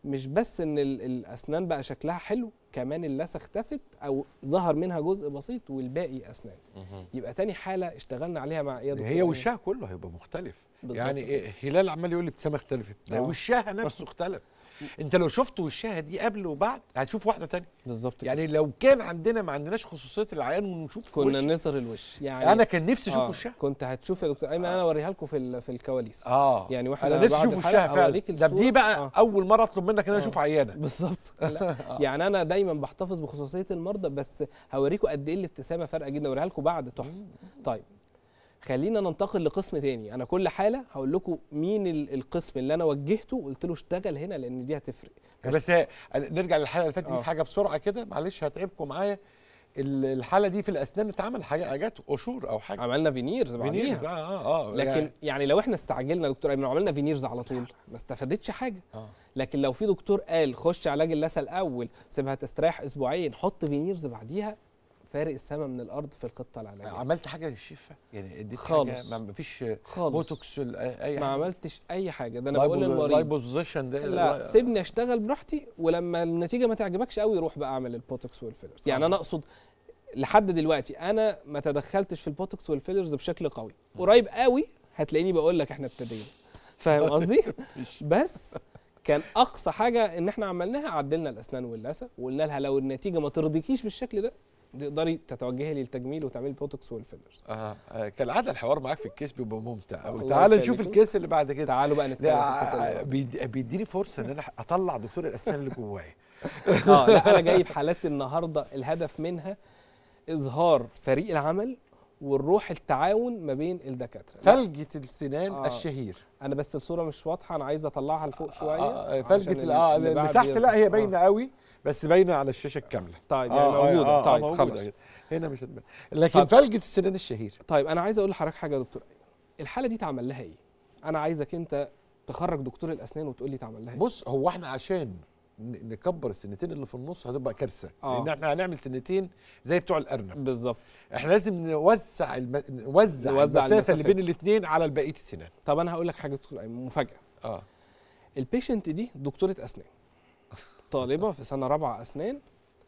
مش بس ان ال- الاسنان بقى شكلها حلو كمان اللثه اختفت او ظهر منها جزء بسيط والباقي اسنان يبقى تاني حاله اشتغلنا عليها مع ايه يا دكتور هي أيمن؟ وشها كله هيبقى مختلف بالظبط يعني كده. إيه هلال عمال يقول لي ابتسامه اختلفت ده آه. وشها نفسه اختلف انت لو شفت وشها دي قبل وبعد هتشوف واحده تانية بالظبط كده. يعني لو كان عندنا ما عندناش خصوصيه العيان ونشوف كنا وش نظهر الوش يعني انا كان نفسي اشوف آه، وشها كنت هتشوف يا دكتور ايمن انا اوريها لكم في ال- في الكواليس اه يعني واحنا انا نفسي بعد اشوف الحلقة وشها فعلا أوريك ده الصورة. دي بقى آه. اول مره اطلب منك ان انا آه. اشوف عيانه بالظبط لا. يعني انا دايما بحتفظ بخصوصيه المرضى بس هوريكم قد ايه الابتسامه فارقه جدا اوريها لكم بعد تحفه طيب خلينا ننتقل لقسم تاني انا كل حاله هقول لكم مين ال- القسم اللي انا وجهته وقلت له اشتغل هنا لان دي هتفرق بس هي- نرجع للحلقه اللي فاتت دي آه. في حاجه بسرعه كده معلش هتعبكم معايا ال- الحاله دي في الاسنان اتعمل حاجه حاجات قشور او حاجه عملنا فينيرز فينير بعديها اه اه اه لكن يعني يعني لو احنا استعجلنا يا دكتور ايمن وعملنا فينيرز على طول ما استفادتش حاجه آه. لكن لو في دكتور قال خش علاج اللثه الاول سيبها تستريح اسبوعين حط فينيرز بعديها فارق السما من الارض في الخطه العلاجيه عملت حاجه للشفه يعني اديت خالص. حاجه ما فيش خالص بوتوكس ولا اي ما حاجة؟ عملتش اي حاجه ده انا بقول للمريض لايبوزيشن ده لا سيبني اشتغل براحتي ولما النتيجه ما تعجبكش قوي روح بقى اعمل البوتوكس والفيلرز يعني آه. انا اقصد لحد دلوقتي انا ما تدخلتش في البوتوكس والفيلرز بشكل قوي قريب قوي هتلاقيني بقول لك احنا ابتدينا فاهم قصدي بس كان اقصى حاجه ان احنا عملناها عدلنا الاسنان واللثه وقلنا لها لو النتيجه ما ترضيكيش بالشكل ده تقدري تتوجهي للتجميل وتعملي البوتوكس والفيلرز آه. آه. كالعاده الحوار معاك في الكيس بيبقى ممتع الله تعال نشوف يخليكم. الكيس اللي بعد كده تعالوا بقى نتكلم في ده القصة اللي بعد. بيد- بيديني فرصه ان انا اطلع دكتور الاسنان اللي جوايا اه لا انا جايب حالات النهارده الهدف منها اظهار فريق العمل والروح التعاون ما بين الدكاتره لا، فلجه السنان آه. الشهير انا بس الصوره مش واضحه انا عايز اطلعها لفوق شويه آه، آه، عشان فلجه ال- اه اللي بعد تحت يظهر. لا هي آه. باينه قوي بس باينه على الشاشه الكامله طيب يعني موجوده آه طيب موجودة خلاص كده. هنا مش هتبان لكن اتفضل. فلجه السنان الشهير طيب انا عايز اقول لحضرتك حاجه يا دكتور الحاله دي اتعمل لها ايه انا عايزك انت تخرج دكتور الاسنان وتقول لي اتعمل لها ايه بص هو احنا عشان ن- نكبر السنتين اللي في النص هتبقى كارثه آه. لان احنا هنعمل سنتين زي بتوع الارنب بالظبط احنا لازم نوزع الم... نوزع, نوزع المسافه اللي المسافات. بين الاثنين على بقيه السنان طب انا هقول لك حاجه دكتور ايمن مفاجاه اه البيشنت دي دكتوره اسنان طالبه في سنه رابعه اسنان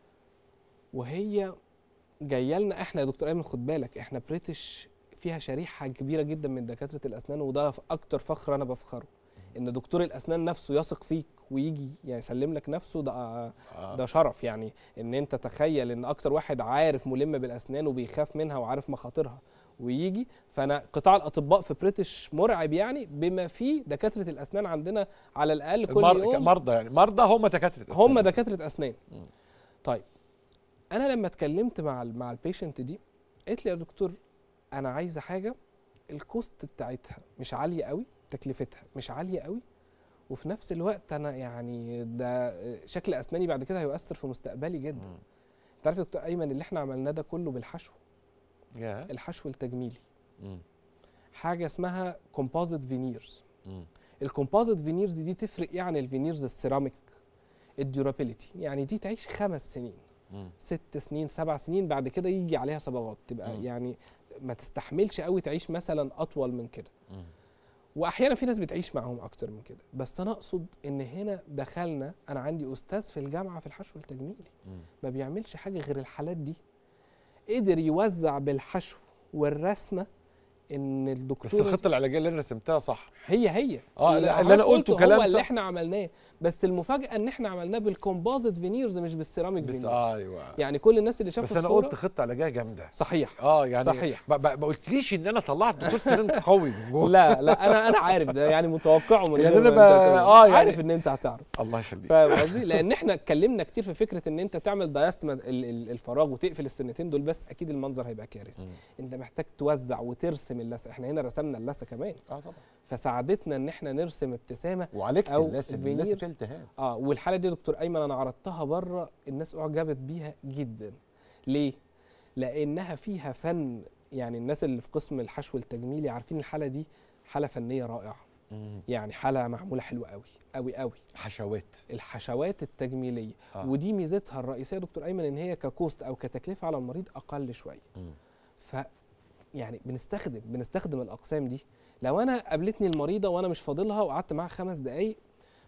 وهي جايه لنا احنا يا دكتور ايمن خد بالك احنا بريتش فيها شريحه كبيره جدا من دكاتره الاسنان وده اكتر فخر انا بفخره ان دكتور الاسنان نفسه يثق فيك ويجي يعني يسلم لك نفسه ده آه. ده شرف يعني ان انت تخيل ان اكتر واحد عارف ملم بالاسنان وبيخاف منها وعارف مخاطرها ويجي فانا قطاع الاطباء في بريتش مرعب يعني بما فيه دكاتره الاسنان عندنا على الاقل كل المر... يوم مرضى يعني مرضى هم دكاتره أسنان. هم دكاتره اسنان مم. طيب انا لما اتكلمت مع ال مع البيشنت دي قالت لي يا دكتور انا عايزه حاجه الكوست بتاعتها مش عاليه قوي تكلفتها مش عاليه قوي وفي نفس الوقت انا يعني ده شكل اسناني بعد كده هيؤثر في مستقبلي جدا مم. انت عارف يا دكتور ايمن اللي احنا عملناه ده كله بالحشو يا. الحشو التجميلي مم. حاجه اسمها كومبوزيت فينيرز مم. الكومبوزيت فينيرز دي تفرق ايه عن الفينيرز السيراميك الديورابيليتي يعني دي تعيش خمس سنين مم. ست سنين سبع سنين بعد كده يجي عليها صبغات تبقى مم. يعني ما تستحملش قوي تعيش مثلا اطول من كده مم. واحيانا في ناس بتعيش معاهم اكتر من كده بس انا اقصد ان هنا دخلنا انا عندي استاذ في الجامعه في الحشو التجميلي مم. ما بيعملش حاجه غير الحالات دي قدر يوزع بالحشو والرسمه ان بس الدكتور الخطه العلاجيه اللي انا رسمتها صح هي هي آه، اللي لا، اللي أنا حضرتك قلته هو كلام اللي صح. احنا عملناه بس المفاجاه ان احنا عملناه بالكومبوزيت فينيرز مش بالسيراميك بس فينيرز ايوه يعني كل الناس اللي شافوا بس انا الصورة قلت خطه علاجيه جامده صحيح اه يعني صحيح. ما, ما ما قلتليش ان انا طلعت دكتور سنان قوي من جوه لا لا انا انا عارف ده يعني متوقعه من يعني غير أنا ما ب- أنت تقول. آه يعني- عارف ان انت هتعرف الله يخليك فاهم قصدي لان احنا اتكلمنا كتير في فكره ان انت تعمل دايستما ال- ال- الفراغ وتقفل السنتين دول بس اكيد المنظر هيبقى كارثي مم. انت محتاج توزع وترسم اللثه احنا هنا رسمنا اللثه كمان اه طبعا فساعدتنا ان احنا نرسم ابتسامه وعالجت أو اللثه فينير. اللثه فيها التهاب اه والحاله دي يا دكتور ايمن انا عرضتها بره الناس اعجبت بيها جدا ليه لانها فيها فن يعني الناس اللي في قسم الحشو التجميلي عارفين الحاله دي حاله فنيه رائعه يعني حاله معموله حلوه قوي قوي قوي حشوات الحشوات التجميليه آه. آه. ودي ميزتها الرئيسيه يا دكتور ايمن ان هي ككوست او كتكلفه على المريض اقل شويه مم. ف يعني بنستخدم بنستخدم الاقسام دي لو انا قابلتني المريضه وانا مش فاضلها وقعدت معاها خمس دقائق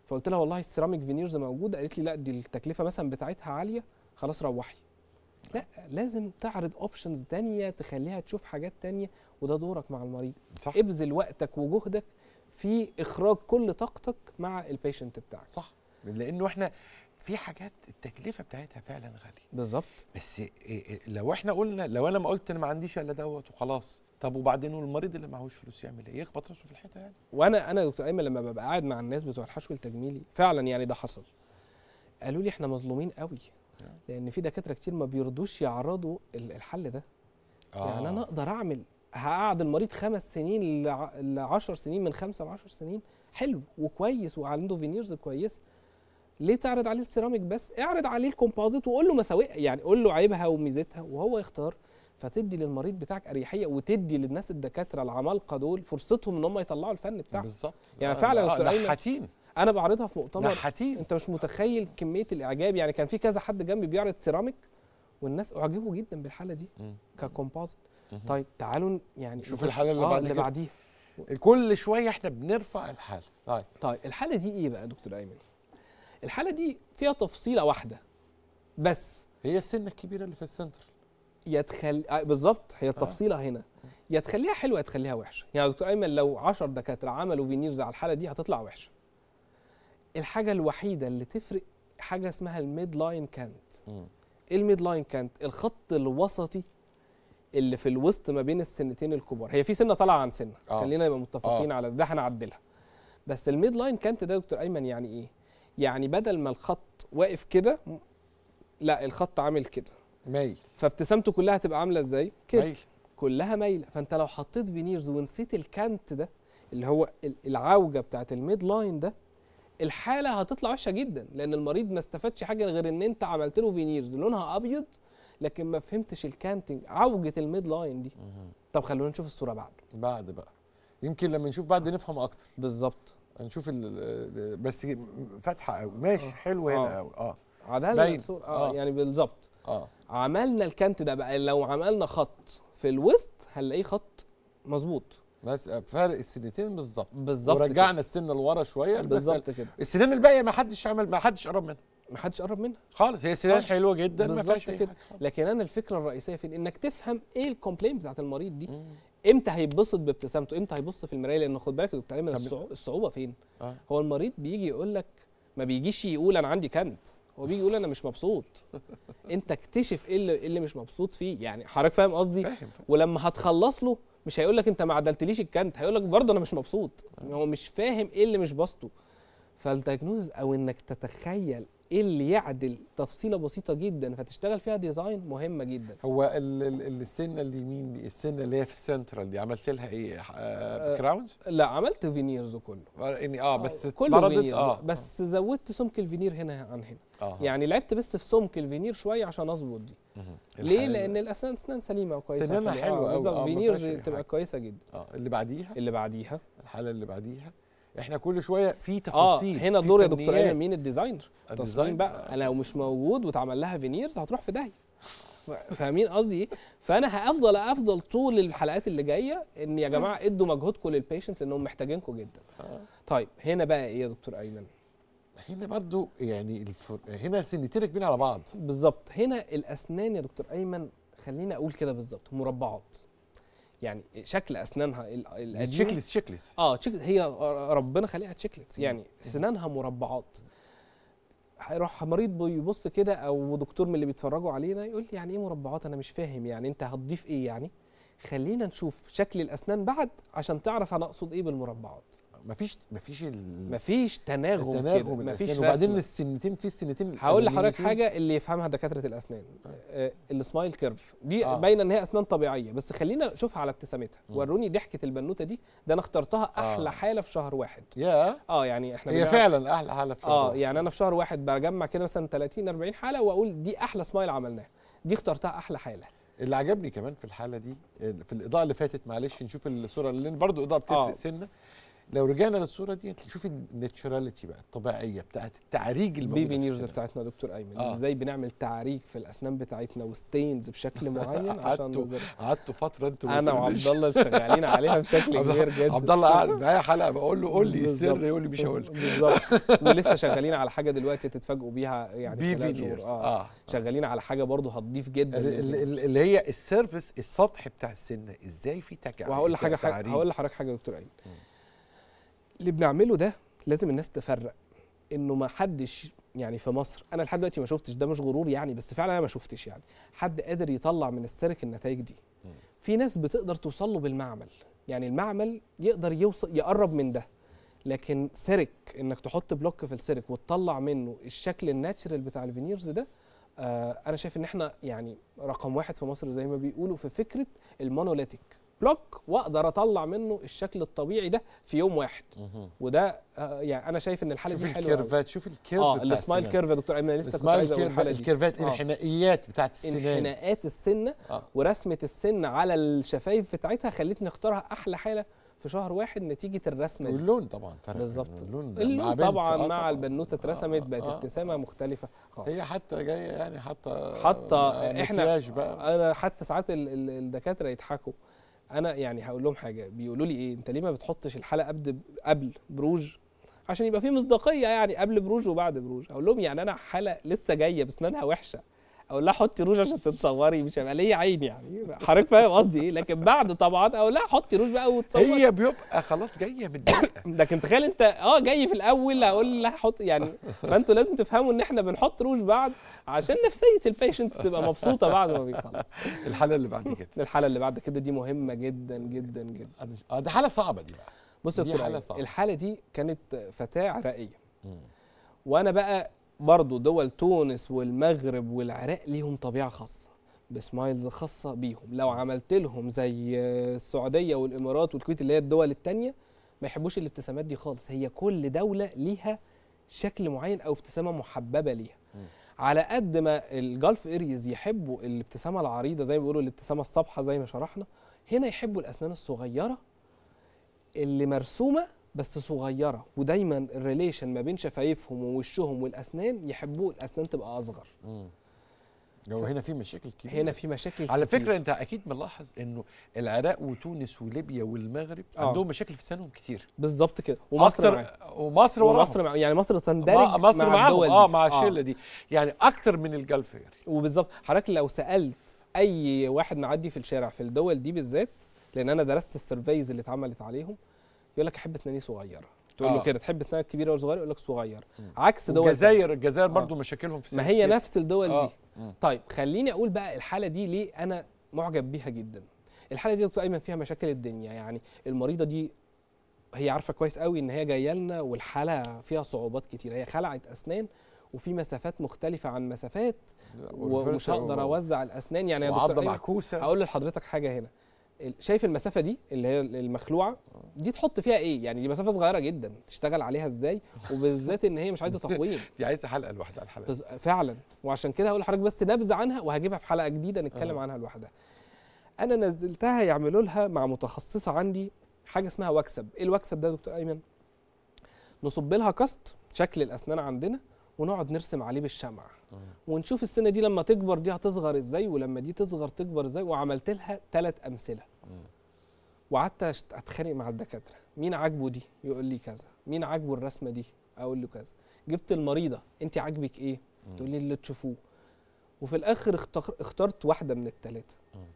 فقلت لها والله السيراميك فينيرز موجوده قالت لي لا دي التكلفه مثلا بتاعتها عاليه خلاص روحي لا لازم تعرض اوبشنز تانية تخليها تشوف حاجات تانية وده دورك مع المريض صح ابذل وقتك وجهدك في اخراج كل طاقتك مع البيشنت بتاعك صح لانه احنا في حاجات التكلفه بتاعتها فعلا غاليه بالظبط بس إيه إيه لو احنا قلنا لو انا ما قلت انا ما عنديش الا دوت وخلاص طب وبعدين والمريض اللي معهوش فلوس يعمل ايه يخبط راسه في الحيطه يعني وانا انا يا دكتور ايمن لما ببقى قاعد مع الناس بتوع الحشو التجميلي فعلا يعني ده حصل قالوا لي احنا مظلومين قوي لان في دكاتره كتير ما بيرضوش يعرضوا ال- الحل ده آه. يعني انا اقدر اعمل هقعد المريض خمس سنين ل 10 سنين من خمسه ل 10 سنين حلو وكويس وعنده فينيرز كويسه ليه تعرض عليه السيراميك بس اعرض عليه الكومبوزيت وقول له مساوئها يعني قول له عيبها وميزتها وهو يختار فتدي للمريض بتاعك اريحيه وتدي للناس الدكاتره العمالقه دول فرصتهم ان هم يطلعوا الفن بتاعهم بالظبط يعني آه، فعلا يا آه، دكتور أيمن نحاتين انا بعرضها في مؤتمر نحاتين انت مش متخيل كميه الاعجاب يعني كان في كذا حد جنبي بيعرض سيراميك والناس اعجبوا جدا بالحاله دي مم. ككومبوزيت مهم. طيب تعالوا ن- يعني شوف نخش- الحالة اللي آه بعد اللي كده. بعديها كل شويه احنا بنرفع الحاله طيب طيب الحاله دي ايه بقى يا دكتور ايمن الحاله دي فيها تفصيله واحده بس هي السنه الكبيره اللي في السنتر يا تخلي آه بالظبط هي التفصيله هنا يا تخليها حلوه يا تخليها وحشه يعني يا دكتور ايمن لو 10 دكاتره عملوا فينيرز على الحاله دي هتطلع وحشه الحاجه الوحيده اللي تفرق حاجه اسمها الميد لاين كانت مم. ايه الميد لاين كانت الخط الوسطي اللي في الوسط ما بين السنتين الكبار هي في سنه طالعه عن سنه آه. خلينا نبقى متفقين آه. على ده هنعدلها بس الميد لاين كانت ده يا دكتور ايمن يعني ايه يعني بدل ما الخط واقف كده م- لا الخط عامل كده مايل فابتسامته كلها هتبقى عامله ازاي كده مايل كلها مايله فانت لو حطيت فينيرز ونسيت الكانت ده اللي هو ال- العوجه بتاعت الميد لاين ده الحاله هتطلع وحشه جدا لان المريض ما استفادش حاجه غير ان انت عملت له فينيرز لونها ابيض لكن ما فهمتش الكانتنج عوجه الميد لاين دي طب خلونا نشوف الصوره بعد بعد بقى يمكن لما نشوف بعد نفهم اكتر بالظبط نشوف ال- ال- بس فاتحه قوي ماشي آه. حلو هنا آه. قوي اه عدلنا باين. الصورة اه آه. يعني بالظبط اه عملنا الكانت ده بقى لو عملنا خط في الوسط هنلاقيه خط مظبوط بس فرق السنتين بالظبط بالظبط ورجعنا السنه لورا شويه كده. المسألة- بالظبط كده السنان الباقيه ما حدش عمل ما حدش قرب منها ما حدش قرب منها خالص هي سنان خالص. حلوه جدا ما بالظبط فيهاش أي كده. حاجة خالص. لكن انا الفكره الرئيسيه فين انك تفهم ايه الكومبلين بتاعت المريض دي مم. امتى هيتبسط بابتسامته امتى هيبص في المرايه لان خد بالك يا دكتور ايمن طب- الصعو- الصعوبه فين آه. هو المريض بيجي يقول لك ما بيجيش يقول انا عندي كنت هو بيجي يقول انا مش مبسوط انت اكتشف ايه اللي, إيه اللي مش مبسوط فيه يعني حضرتك فاهم قصدي فاهم فاهم. ولما هتخلص له مش هيقول لك انت ما عدلتليش الكنت هيقول لك برضه انا مش مبسوط هو مش فاهم ايه اللي مش بسطه فالدايجنوز او انك تتخيل ايه اللي يعدل تفصيله بسيطه جدا فتشتغل فيها ديزاين مهمه جدا هو ال- ال- السنه اليمين دي السنه اللي هي في السنترال دي عملت لها ايه آه كراونز لا عملت فينيرز كله اني اه بس كله اتمرضت؟ فينيرز اه بس زودت سمك الفينير هنا عن هنا اه يعني لعبت بس في سمك الفينير شويه عشان اظبط دي مهم. ليه الحالة- لان الاسنان اسنان سليمه وكويسه سنانها خلي- حلوة أوي، بالظبط آه، ما فينيرز فيهاش أي تبقى حاجة. كويسه جدا اه اللي بعديها اللي بعديها الحاله اللي بعديها احنا كل شويه في اه تفاصيل هنا في دور يا دكتور فنيات. ايمن مين الديزاينر الديزاين تصميم بقى انا لو مش موجود واتعمل لها فينيرز هتروح في داهيه فاهمين قصدي ايه فانا هفضل افضل طول الحلقات اللي جايه ان يا جماعه ادوا مجهودكم للبيشنس انهم محتاجينكم جدا آه. طيب هنا بقى ايه يا دكتور ايمن هنا برضو يعني الفر... هنا سنتين راكبين على بعض بالظبط هنا الاسنان يا دكتور ايمن خليني اقول كده بالظبط مربعات يعني شكل اسنانها ال- القديمة- تشيك ليست تشيك ليست اه تشيك هي ربنا خليها تشيكلتس يعني سنانها مربعات هيروح مريض بيبص كده او دكتور من اللي بيتفرجوا علينا يقول لي يعني ايه مربعات انا مش فاهم يعني انت هتضيف ايه يعني خلينا نشوف شكل الاسنان بعد عشان تعرف انا اقصد ايه بالمربعات مفيش مفيش ال... مفيش تناغم كده التناغم مفيش الأسنان. وبعدين رسمة. السنتين في السنتين هقول لحضرتك الأولانيتين. حاجه اللي يفهمها دكاتره الاسنان آه. السمايل كيرف دي آه. آه. باينه ان هي اسنان طبيعيه بس خلينا نشوفها على ابتسامتها مم. وروني ضحكه البنوته دي ده انا اخترتها احلى آه. حاله في شهر واحد يا اه يعني احنا هي بنعمل- فعلا احلى حاله في اه شهر. يعني انا في شهر واحد بجمع كده مثلا 30 40 حاله واقول دي احلى سمايل عملناها دي اخترتها احلى حاله اللي عجبني كمان في الحاله دي في الاضاءه اللي فاتت معلش نشوف الصوره اللي برضو اضاءه بتفرق آه. سنه لو رجعنا للصوره دي شوف الناتشراليتي بقى الطبيعيه بتاعت التعريج اللي موجودة بيبي في نيرز السنان. بتاعتنا يا دكتور ايمن آه. آه. ازاي بنعمل تعريج في الاسنان بتاعتنا وستينز بشكل معين عشان قعدتوا نظهر قعدتوا فتره انتوا انا بتقولوا وعبد ليش؟ الله شغالين عليها بشكل عبد- كبير جدا عبد الله قاعد معايا حلقه بقول له قول لي بالظبط. السر يقول لي مش هقول لك. بالظبط ولسه شغالين على حاجه دلوقتي تتفاجئوا بيها يعني بي في خلال شهور. نيرز اه اه شغالين على حاجه برضه هتضيف جدا ال- ال- للفينيرز. ال- اللي هي السيرفس السطح بتاع السنه ازاي في تجاعيد وهقول لحاجه حاجه تعريج؟ هقول لحضرتك حاجه يا دكتور ايمن اللي بنعمله ده لازم الناس تفرق انه ما حدش يعني في مصر انا لحد دلوقتي ما شفتش ده مش غرور يعني بس فعلا انا ما شفتش يعني حد قادر يطلع من السيرك النتائج دي مم. في ناس بتقدر توصل له بالمعمل يعني المعمل يقدر يوصل يقرب من ده لكن سيرك انك تحط بلوك في السيرك وتطلع منه الشكل الناتشرال بتاع الفينيرز ده آه انا شايف ان احنا يعني رقم واحد في مصر زي ما بيقولوا في فكره المونوليتيك بلوك واقدر اطلع منه الشكل الطبيعي ده في يوم واحد مهم. وده آه يعني انا شايف ان الحاله شوف دي حلوه أوي. الكيرفات شوف الكيرف اه بتاع السمايل السنان. كيرف يا دكتور ايمن أنا لسه كنت السمايل عايز اقول كيرف الحاله دي الكيرفات آه. الحنائيات بتاعت السنان انحناءات السنه آه. ورسمه السن على الشفايف بتاعتها خلتني اختارها احلى حاله في شهر واحد نتيجه الرسمه دي واللون طبعا فرق بالظبط اللون مع اللون بنت. طبعا آه مع البنوته اترسمت بقت آه. ابتسامه مختلفه خالص هي حتى جايه يعني حتى حتى إحنا- مكياج بقى انا حتى ساعات ال- ال- الدكاتره يضحكوا انا يعني هقول لهم حاجه بيقولوا لي ايه انت ليه ما بتحطش الحلقه قبل قبل بروج عشان يبقى في مصداقيه يعني قبل بروج وبعد بروج اقول لهم يعني انا حاله لسه جايه باسنانها وحشه اقول لها حطي روج عشان تتصوري مش هيبقى ليا عين يعني حضرتك فاهم قصدي ايه لكن بعد طبعا اقول لها حطي روج بقى وتصوري هي بيبقى خلاص جايه متضايقه لكن تخيل انت اه جاي في الاول هقول لها حط يعني فانتوا لازم تفهموا ان احنا بنحط روج بعد عشان نفسيه البيشنت تبقى مبسوطه بعد ما بيخلص الحاله اللي بعد كده الحاله اللي بعد كده دي مهمه جدا جدا جدا أنا- اه دي حاله صعبه دي بقى بص يا دي دكتور حالة أيمن، صعبة. الحاله دي كانت فتاه عراقيه مم. وانا بقى برضو دول تونس والمغرب والعراق ليهم طبيعه خاصه بسمايلز خاصه بيهم لو عملت لهم زي السعوديه والامارات والكويت اللي هي الدول التانية ما يحبوش الابتسامات دي خالص هي كل دوله ليها شكل معين او ابتسامه محببه ليها مم. على قد ما الجلف اريز يحبوا الابتسامه العريضه زي ما بيقولوا الابتسامه الصبحه زي ما شرحنا هنا يحبوا الاسنان الصغيره اللي مرسومه بس صغيره ودايما الريليشن ما بين شفايفهم ووشهم والاسنان يحبوا الاسنان تبقى اصغر مم. هو هنا في مشاكل كبيره هنا في مشاكل على كتير. فكره انت اكيد ملاحظ انه العراق وتونس وليبيا والمغرب آه. عندهم مشاكل في سنانهم كتير بالظبط كده ومصر معاهم. أكتر ومصر وراهم ومصر مع يعني مصر تندرج ما- مصر مع معاهم الدول اه دي. مع الشله دي يعني اكتر من الجلف يعني وبالظبط حضرتك لو سالت اي واحد معدي في الشارع في الدول دي بالذات لان انا درست السيرفيز اللي اتعملت عليهم يقول لك احب اسناني صغيره تقول له آه. كده تحب اسنانك كبيره ولا صغيره يقول لك صغيره مم. عكس دول تانية. الجزائر الجزائر برضو مشاكلهم في ما السنان هي كتير. نفس الدول آه. دي مم. طيب خليني اقول بقى الحاله دي ليه انا معجب بيها جدا الحاله دي يا دكتور ايمن فيها مشاكل الدنيا يعني المريضه دي هي عارفه كويس قوي ان هي جايه لنا والحاله فيها صعوبات كتير هي خلعت اسنان وفي مسافات مختلفه عن مسافات ومش هقدر اوزع الاسنان يعني يا دكتور وعضه أيمن معكوسه اقول لحضرتك حاجه هنا ال- شايف المسافه دي اللي هي المخلوعه دي تحط فيها ايه يعني دي مسافه صغيره جدا تشتغل عليها ازاي وبالذات ان هي مش عايزه تقويم دي عايزه حلقه لوحدها الحلقه بز- فعلا وعشان كده هقول لحضرتك بس نبذه عنها وهجيبها في حلقه جديده نتكلم آه. عنها لوحدها انا نزلتها يعملوا لها مع متخصصه عندي حاجه اسمها وكسب ايه الوكسب ده يا دكتور ايمن نصب لها كاست شكل الاسنان عندنا ونقعد نرسم عليه بالشمع ونشوف السنه دي لما تكبر دي هتصغر ازاي ولما دي تصغر تكبر ازاي وعملت لها ثلاث امثله وقعدت أشت- اتخانق مع الدكاتره مين عاجبه دي يقول لي كذا مين عاجبه الرسمه دي اقول له كذا جبت المريضه انت عاجبك ايه تقول لي اللي تشوفوه وفي الاخر اختار اخترت واحده من الثلاثه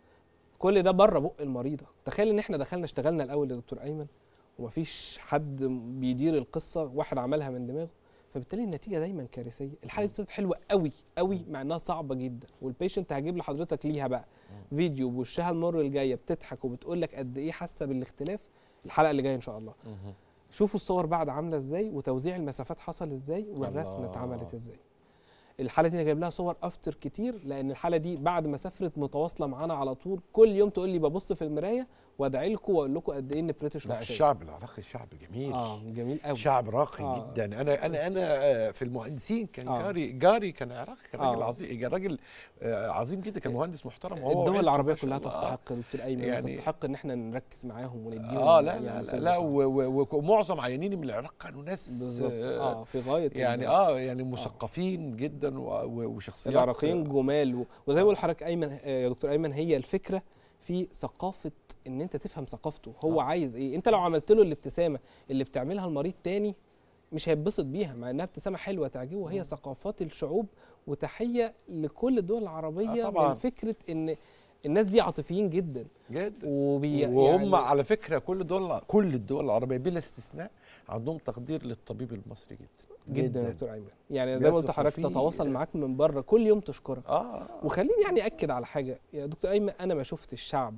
كل ده بره بق المريضه تخيل ان احنا دخلنا اشتغلنا الاول يا دكتور ايمن ومفيش حد بيدير القصه واحد عملها من دماغه فبالتالي النتيجه دايما كارثيه الحاله دي طلعت حلوه قوي قوي مع انها صعبه جدا والبيشنت هجيب لحضرتك ليها بقى فيديو بوشها المره الجايه بتضحك وبتقول لك قد ايه حاسه بالاختلاف الحلقه اللي جايه ان شاء الله شوفوا الصور بعد عامله ازاي وتوزيع المسافات حصل ازاي والرسمه الله. اتعملت ازاي الحاله دي انا جايب لها صور افتر كتير لان الحاله دي بعد ما سافرت متواصله معانا على طول كل يوم تقول لي ببص في المرايه وادعي لكم واقول لكم قد ايه ان بريتش لا وحشية. الشعب العراقي شعب جميل اه جميل قوي شعب راقي آه. جدا انا انا انا آه، في المهندسين كان آه. جاري جاري كان عراقي كان راجل آه. عظيم كان راجل آه، عظيم جدا كان مهندس محترم وهو الدول وعيلته العربيه ما شاء كلها الله. تستحق يا دكتور ايمن يعني- يعني تستحق ان احنا نركز معاهم ونديهم اه لا يعني لا لا, مساندة لا صح. و- و- و- ومعظم عيانين من العراق كانوا ناس بالظبط آه اه في غايه يعني ال- اه يعني مثقفين جدا و- و- وشخصيات العراقيين جمال و- وزي ما بقول لحضرتك ايمن آه، يا دكتور ايمن هي الفكره في ثقافه ان انت تفهم ثقافته هو آه. آه. عايز ايه انت لو عملت له الابتسامه اللي بتعملها المريض تاني مش هيتبسط بيها مع انها ابتسامه حلوه تعجبه وهي ثقافات الشعوب وتحيه لكل الدول العربيه آه طبعاً. من فكره ان الناس دي عاطفيين جدا جدا وبي وهم يعني على فكره كل الدول كل الدول العربيه بلا استثناء عندهم تقدير للطبيب المصري جدا جدا يا دكتور ايمن يعني زي ما قلت بيثقوا لحضرتك فيه. تتواصل معاك من بره كل يوم تشكرك اه وخليني يعني اكد على حاجه يا دكتور ايمن انا ما شفت الشعب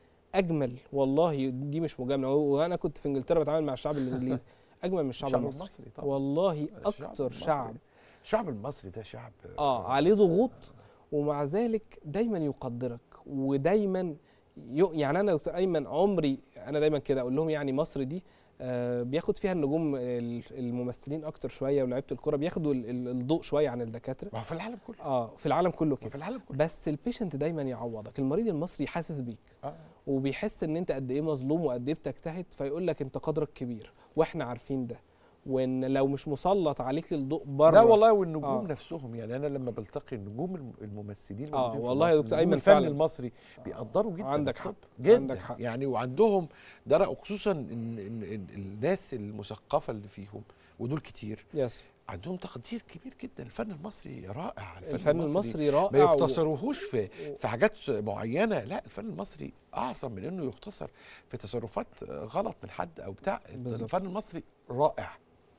اجمل والله دي مش مجامله وانا كنت في انجلترا بتعامل مع الشعب الانجليزي اجمل من الشعب المصري طبعا والله الشعب اكتر المصري. شعب الشعب المصري ده شعب اه عليه ضغوط ومع ذلك دايما يقدرك ودايما يو يعني انا يا دكتور ايمن عمري انا دايما كده اقول لهم يعني مصر دي آه بياخد فيها النجوم ال- الممثلين اكتر شويه ولاعيبه الكره بياخدوا ال- ال- الضوء شويه عن الدكاتره ما هو في العالم كله اه في العالم كله ما كده في العالم كله بس البيشنت دايما يعوضك المريض المصري حاسس بيك آه. وبيحس ان انت قد ايه مظلوم وقد ايه بتجتهد فيقول لك انت قدرك كبير واحنا عارفين ده وان لو مش مسلط عليك الضوء بره لا والله والنجوم آه. آه. نفسهم يعني انا لما بلتقي النجوم الم- الممثلين آه، الموجودين في والله يا مصر، دكتور نجوم أيمن الفن فعلاً. المصري بيقدروا جدا عندك الطب. حق، جدا عندك حق. يعني وعندهم ده رأي- وخصوصا إن, إن, إن الناس المثقفه اللي فيهم ودول كتير يس عندهم تقدير كبير جدا الفن المصري رائع الفن المصري ما رائع و- يقتصروهوش في في حاجات معينه لا الفن المصري اعظم من انه يقتصر في تصرفات غلط من حد او بتاع بالظبط. الفن المصري رائع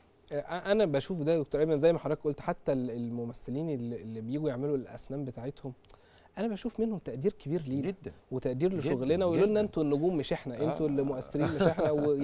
آه، انا بشوف ده يا دكتور ايمن زي ما حضرتك قلت حتى ال- الممثلين اللي اللي بيجوا يعملوا الاسنان بتاعتهم انا بشوف منهم تقدير كبير لينا جدا وتقدير جداً، لشغلنا ويقولوا لنا جداً. انتوا النجوم مش احنا انتوا اللي آه. مؤثرين مش احنا ويعني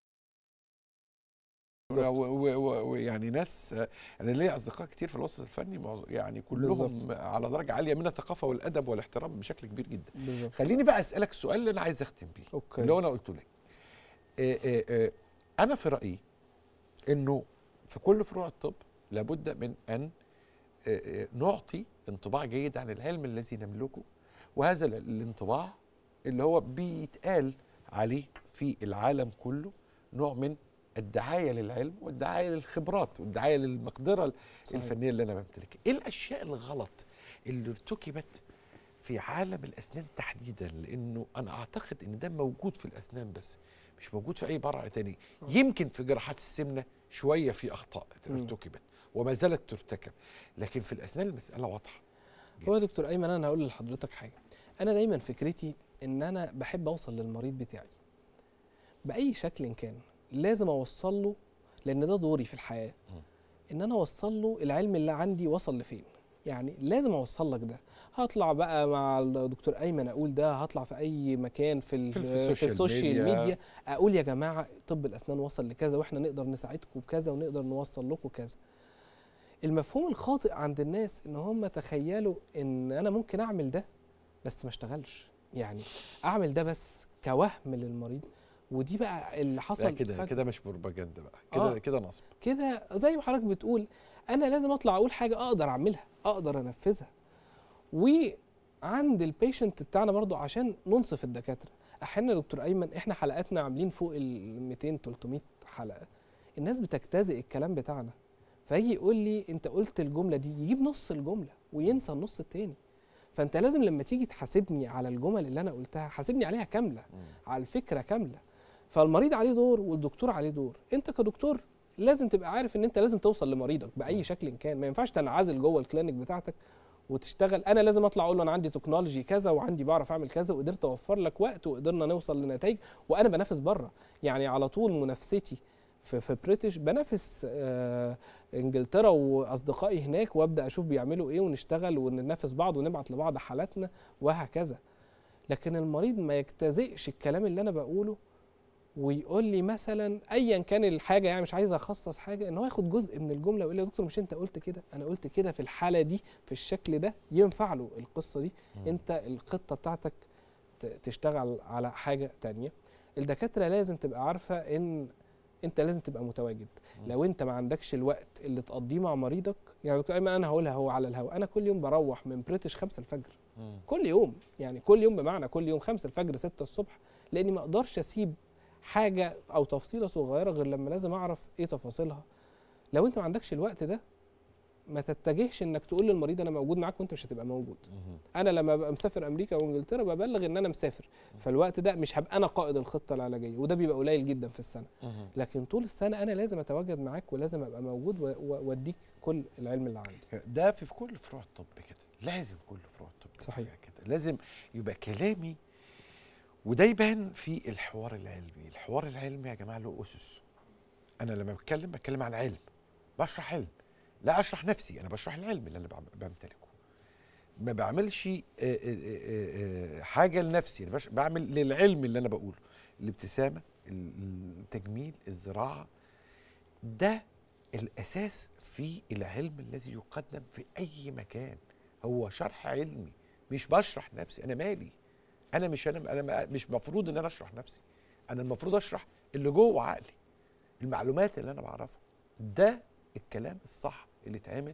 ويعني ناس انا ليا اصدقاء كتير في الوسط الفني معظ- يعني كلهم بالظبط. على درجه عاليه من الثقافه والادب والاحترام بشكل كبير جدا بالظبط خليني بقى اسالك السؤال اللي انا عايز اختم بيه اوكي اللي هو انا قلته لك آه، آه، آه، انا في رايي انه في كل فروع الطب لابد من ان آه، آه، نعطي انطباع جيد عن العلم الذي نملكه وهذا ال- الانطباع اللي هو بيتقال عليه في العالم كله نوع من الدعايه للعلم والدعايه للخبرات والدعايه للمقدره صحيح. الفنيه اللي انا بمتلكها ايه الاشياء الغلط اللي ارتكبت في عالم الاسنان تحديدا لانه انا اعتقد ان ده موجود في الاسنان بس مش موجود في اي برع تاني يمكن في جراحات السمنه شويه في اخطاء مم. ارتكبت وما زالت ترتكب لكن في الاسنان المساله واضحه هو يا دكتور ايمن انا هقول لحضرتك حاجه انا دايما فكرتي ان انا بحب اوصل للمريض بتاعي باي شكل كان لازم اوصل له لان ده دوري في الحياه مم. ان انا اوصل له العلم اللي عندي وصل لفين يعني لازم اوصل لك ده هطلع بقى مع الدكتور ايمن اقول ده هطلع في اي مكان في ال- في في السوشيال السوشيال ميديا. ميديا اقول يا جماعه طب الاسنان وصل لكذا واحنا نقدر نساعدكم بكذا ونقدر نوصل لكم كذا المفهوم الخاطئ عند الناس ان هم تخيلوا ان انا ممكن اعمل ده بس ما اشتغلش يعني اعمل ده بس كوهم للمريض ودي بقى اللي لا حصل كده فجأة. كده مش بروباجندا بقى كده آه. كده نصب كده زي ما حضرتك بتقول انا لازم اطلع اقول حاجه اقدر اعملها اقدر انفذها وعند البيشنت بتاعنا برضو عشان ننصف الدكاتره احيانا يا دكتور ايمن احنا حلقاتنا عاملين فوق ال 200 300 حلقه الناس بتجتزئ الكلام بتاعنا فيجي يقول لي انت قلت الجمله دي يجيب نص الجمله وينسى النص التاني فانت لازم لما تيجي تحاسبني على الجمل اللي انا قلتها حاسبني عليها كامله على الفكره كامله فالمريض عليه دور والدكتور عليه دور انت كدكتور لازم تبقى عارف ان انت لازم توصل لمريضك باي شكل كان ما ينفعش تنعزل جوه الكلينيك بتاعتك وتشتغل انا لازم اطلع اقول له انا عندي تكنولوجي كذا وعندي بعرف اعمل كذا وقدرت اوفر لك وقت وقدرنا نوصل لنتائج وانا بنافس بره يعني على طول منافستي في في بريتش بنافس آه انجلترا واصدقائي هناك وابدا اشوف بيعملوا ايه ونشتغل وننافس بعض ونبعت لبعض حالاتنا وهكذا لكن المريض ما يجتزئش الكلام اللي انا بقوله ويقول لي مثلا ايا كان الحاجه يعني مش عايز اخصص حاجه ان هو ياخد جزء من الجمله ويقول لي يا دكتور مش انت قلت كده انا قلت كده في الحاله دي في الشكل ده ينفع له القصه دي مم. انت الخطه بتاعتك ت- تشتغل على حاجه تانية الدكاتره لازم تبقى عارفه ان انت لازم تبقى متواجد لو انت ما عندكش الوقت اللي تقضيه مع مريضك يعني دكتور ايمن انا هقولها هو على الهواء انا كل يوم بروح من بريتش 5 الفجر كل يوم يعني كل يوم بمعنى كل يوم 5 الفجر 6 الصبح لاني ما اقدرش اسيب حاجه او تفصيله صغيره غير لما لازم اعرف ايه تفاصيلها لو انت ما عندكش الوقت ده ما تتجهش انك تقول للمريض انا موجود معاك وانت مش هتبقى موجود انا لما ببقى مسافر امريكا وانجلترا ببلغ ان انا مسافر فالوقت ده مش هبقى انا قائد الخطه العلاجيه وده بيبقى قليل جدا في السنه لكن طول السنه انا لازم اتواجد معاك ولازم ابقى موجود و- و- واديك كل العلم اللي عندي ده في في كل فروع الطب كده لازم كل فروع الطب صحيح. يبقى كده لازم يبقى كلامي وده يبان في الحوار العلمي الحوار العلمي يا جماعه له اسس انا لما بتكلم بتكلم عن علم بشرح علم لا اشرح نفسي انا بشرح العلم اللي انا بعم- بمتلكه ما بعملش آه، آه، آه، آه، حاجه لنفسي أنا بش- بعمل للعلم اللي انا بقوله الابتسامه ال- التجميل الزراعه ده الاساس في العلم الذي يقدم في اي مكان هو شرح علمي مش بشرح نفسي انا مالي انا مش انا انا ما- مش مفروض ان انا اشرح نفسي انا المفروض اشرح اللي جوه عقلي المعلومات اللي انا بعرفها ده الكلام الصح اللي اتعمل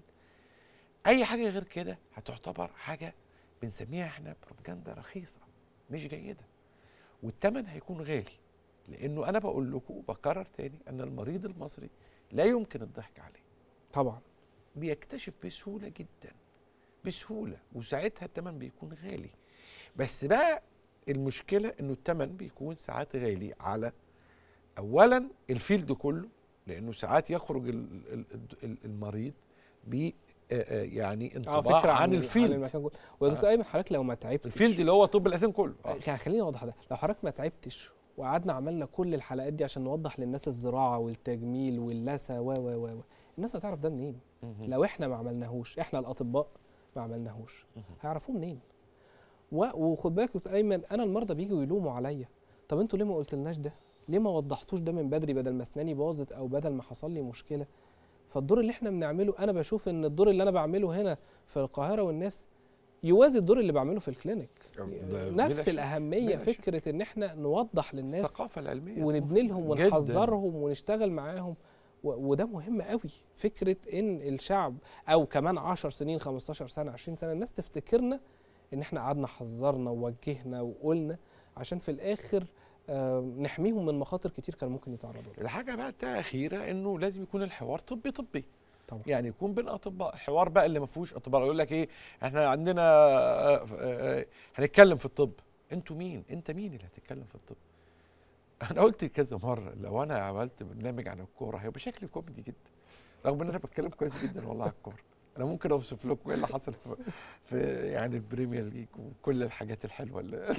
اي حاجه غير كده هتعتبر حاجه بنسميها احنا بروباجندا رخيصه مش جيده والثمن هيكون غالي لانه انا بقول لكم وبكرر تاني ان المريض المصري لا يمكن الضحك عليه طبعا بيكتشف بسهوله جدا بسهوله وساعتها الثمن بيكون غالي بس بقى المشكله انه الثمن بيكون ساعات غالي على اولا الفيلد كله لانه ساعات يخرج ال- ال- ال- المريض ب آه، آه، يعني اه انطباع فكره عن ال- الفيلد المكان كله ودكتور ايمن حضرتك لو ما تعبتش الفيلد اللي هو طب الاسنان كله آه. كان خليني اوضح ده لو حضرتك ما تعبتش وقعدنا عملنا كل الحلقات دي عشان نوضح للناس الزراعه والتجميل واللثه و و و و. الناس هتعرف ده منين مهم. لو احنا ما عملناهوش احنا الاطباء ما عملناهوش مهم. هيعرفوه منين و- وخد بالك يا دكتور ايمن انا المرضى بيجوا يلوموا عليا طب انتوا ليه ما قلتلناش ده ليه ما وضحتوش ده من بدري بدل ما اسناني باظت او بدل ما حصل لي مشكله فالدور اللي احنا بنعمله انا بشوف ان الدور اللي انا بعمله هنا في القاهره والناس يوازي الدور اللي بعمله في الكلينيك ده بلا نفس شك، الاهميه بلا شك. فكره ان احنا نوضح للناس الثقافه العلميه ونبني لهم جداً. ونحذرهم ونشتغل معاهم و- وده مهم قوي فكره ان الشعب او كمان 10 سنين 15 سنه 20 سنه الناس تفتكرنا ان احنا قعدنا حذرنا ووجهنا وقلنا عشان في الاخر آه، نحميهم من مخاطر كتير كان ممكن يتعرضوا لها الحاجه بقى الأخيرة انه لازم يكون الحوار طبي طبي طبعا يعني يكون بين اطباء حوار بقى اللي ما فيهوش اطباء يقول لك ايه احنا عندنا آه، آه، آه، هنتكلم في الطب انتوا مين انت مين اللي هتتكلم في الطب انا قلت كذا مره لو انا عملت برنامج عن الكوره هيبقى شكلي كوميدي جدا رغم ان انا بتكلم كويس جدا والله على الكوره انا ممكن اوصف لكم ايه اللي حصل في, في يعني البريمير ليج وكل الحاجات الحلوه اللي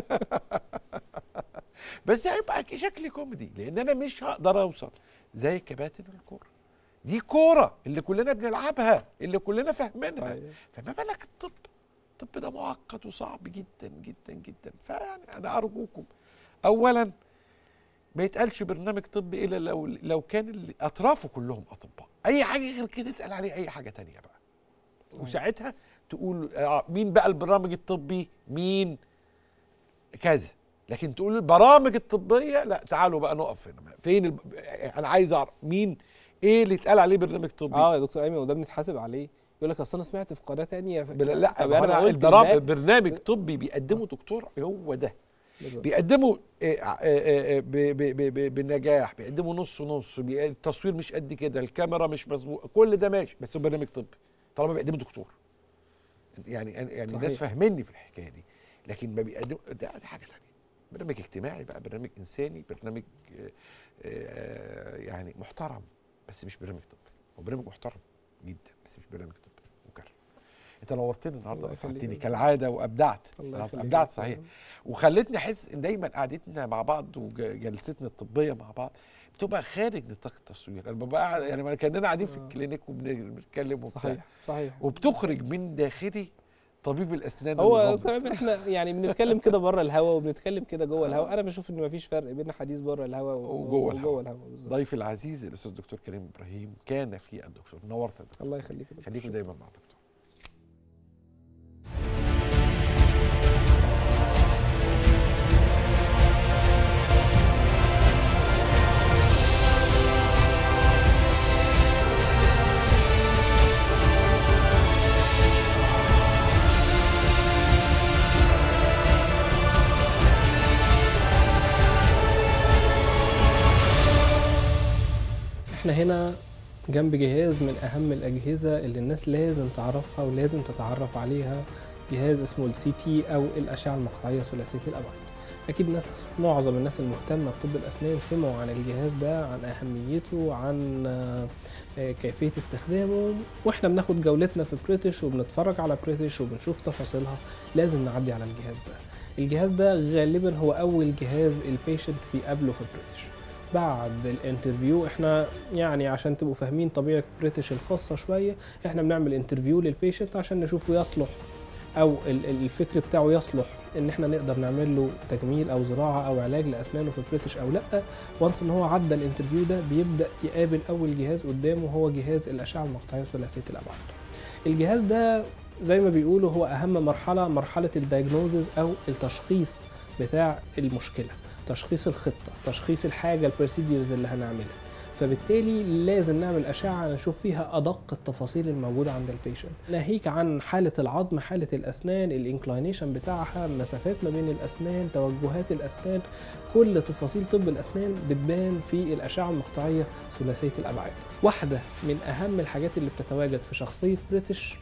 بس هيبقى شكلي كوميدي لان انا مش هقدر اوصل زي كباتن الكوره دي كوره اللي كلنا بنلعبها اللي كلنا فاهمينها صحيح. فما بالك الطب الطب ده معقد وصعب جدا جدا جدا فيعني انا ارجوكم اولا ما يتقالش برنامج طبي الا لو لو كان اللي اطرافه كلهم اطباء اي حاجه غير كده يتقال عليه اي حاجه تانية بقى وساعتها تقول آه، مين بقى البرامج الطبي مين كذا لكن تقول البرامج الطبيه لا تعالوا بقى نقف هنا فين الب... انا عايز اعرف مين ايه اللي اتقال عليه برنامج طبي اه يا دكتور ايمن وده بنتحاسب عليه يقول لك اصل انا سمعت في قناه تانية ف- بلا- لا طب ما انا أنا قلت البرامج إزاي؟ برنامج طبي بيقدمه دكتور هو ده بالظبط. بيقدموا آه، آه، آه، ب- ب- ب- ب- بالنجاح بيقدموا نص نص بي- التصوير مش قد كده الكاميرا مش مظبوط كل ده ماشي بس هو برنامج طبي طالما بيقدموا دكتور يعني يعني الناس صحيح. فاهميني في الحكايه دي لكن ما بيقدموا ده, ده حاجه ثانيه برنامج اجتماعي بقى برنامج انساني برنامج آه، آه، يعني محترم بس مش برنامج طبي هو برنامج محترم جدا بس مش برنامج طبي مكرر انت نورتني النهارده الله يخليك. واسعدتني كالعاده وابدعت الله يخليك يا ابدعت دكتور صحيح أيمن. وخلتني احس ان دايما قعدتنا مع بعض وجلستنا الطبيه مع بعض بتبقى خارج نطاق التصوير انا ببقى قاعد- يعني ما كاننا قاعدين في آه. الكلينيك وبنتكلم وبتاع صحيح صحيح وبتخرج من داخلي طبيب الاسنان هو الغامض. دكتور ايمن احنا يعني بنتكلم كده بره الهوا وبنتكلم كده جوه الهوا انا بشوف ان مفيش فرق بين حديث بره الهوا وجوه الهوا. وجوه الهوا بالظبط ضيفي العزيز الاستاذ الدكتور كريم ابراهيم كان في الدكتور نورت يا دكتور الله يخليك يا دكتور. خليكم دايما مع دكتور جنب جهاز من اهم الاجهزه اللي الناس لازم تعرفها ولازم تتعرف عليها جهاز اسمه السي تي او الاشعه المقطعيه ثلاثيه الابعاد اكيد ناس معظم الناس المهتمه بطب الاسنان سمعوا عن الجهاز ده عن اهميته عن آه، آه، كيفيه استخدامه واحنا بناخد جولتنا في بريتش وبنتفرج على بريتش وبنشوف تفاصيلها لازم نعدي على الجهاز ده الجهاز ده غالبا هو اول جهاز البيشنت بيقابله في بريتش بعد الانترفيو احنا يعني عشان تبقوا فاهمين طبيعه بريتش الخاصه شويه احنا بنعمل انترفيو للبيشنت عشان نشوفه يصلح او ال- ال- الفكر بتاعه يصلح ان احنا نقدر نعمل له تجميل او زراعه او علاج لاسنانه في بريتش او لا وانس ان هو عدى الانترفيو ده بيبدا يقابل اول جهاز قدامه هو جهاز الاشعه المقطعيه ثلاثيه الابعاد الجهاز ده زي ما بيقولوا هو اهم مرحله مرحله الدايجنوزز او التشخيص بتاع المشكله تشخيص الخطه تشخيص الحاجه البروسيديرز اللي هنعملها فبالتالي لازم نعمل اشعه نشوف فيها ادق التفاصيل الموجوده عند البيشنت ناهيك عن حاله العظم حاله الاسنان الانكلاينيشن بتاعها المسافات ما بين الاسنان توجهات الاسنان كل تفاصيل طب الاسنان بتبان في الاشعه المقطعيه ثلاثيه الابعاد واحده من اهم الحاجات اللي بتتواجد في شخصيه بريتش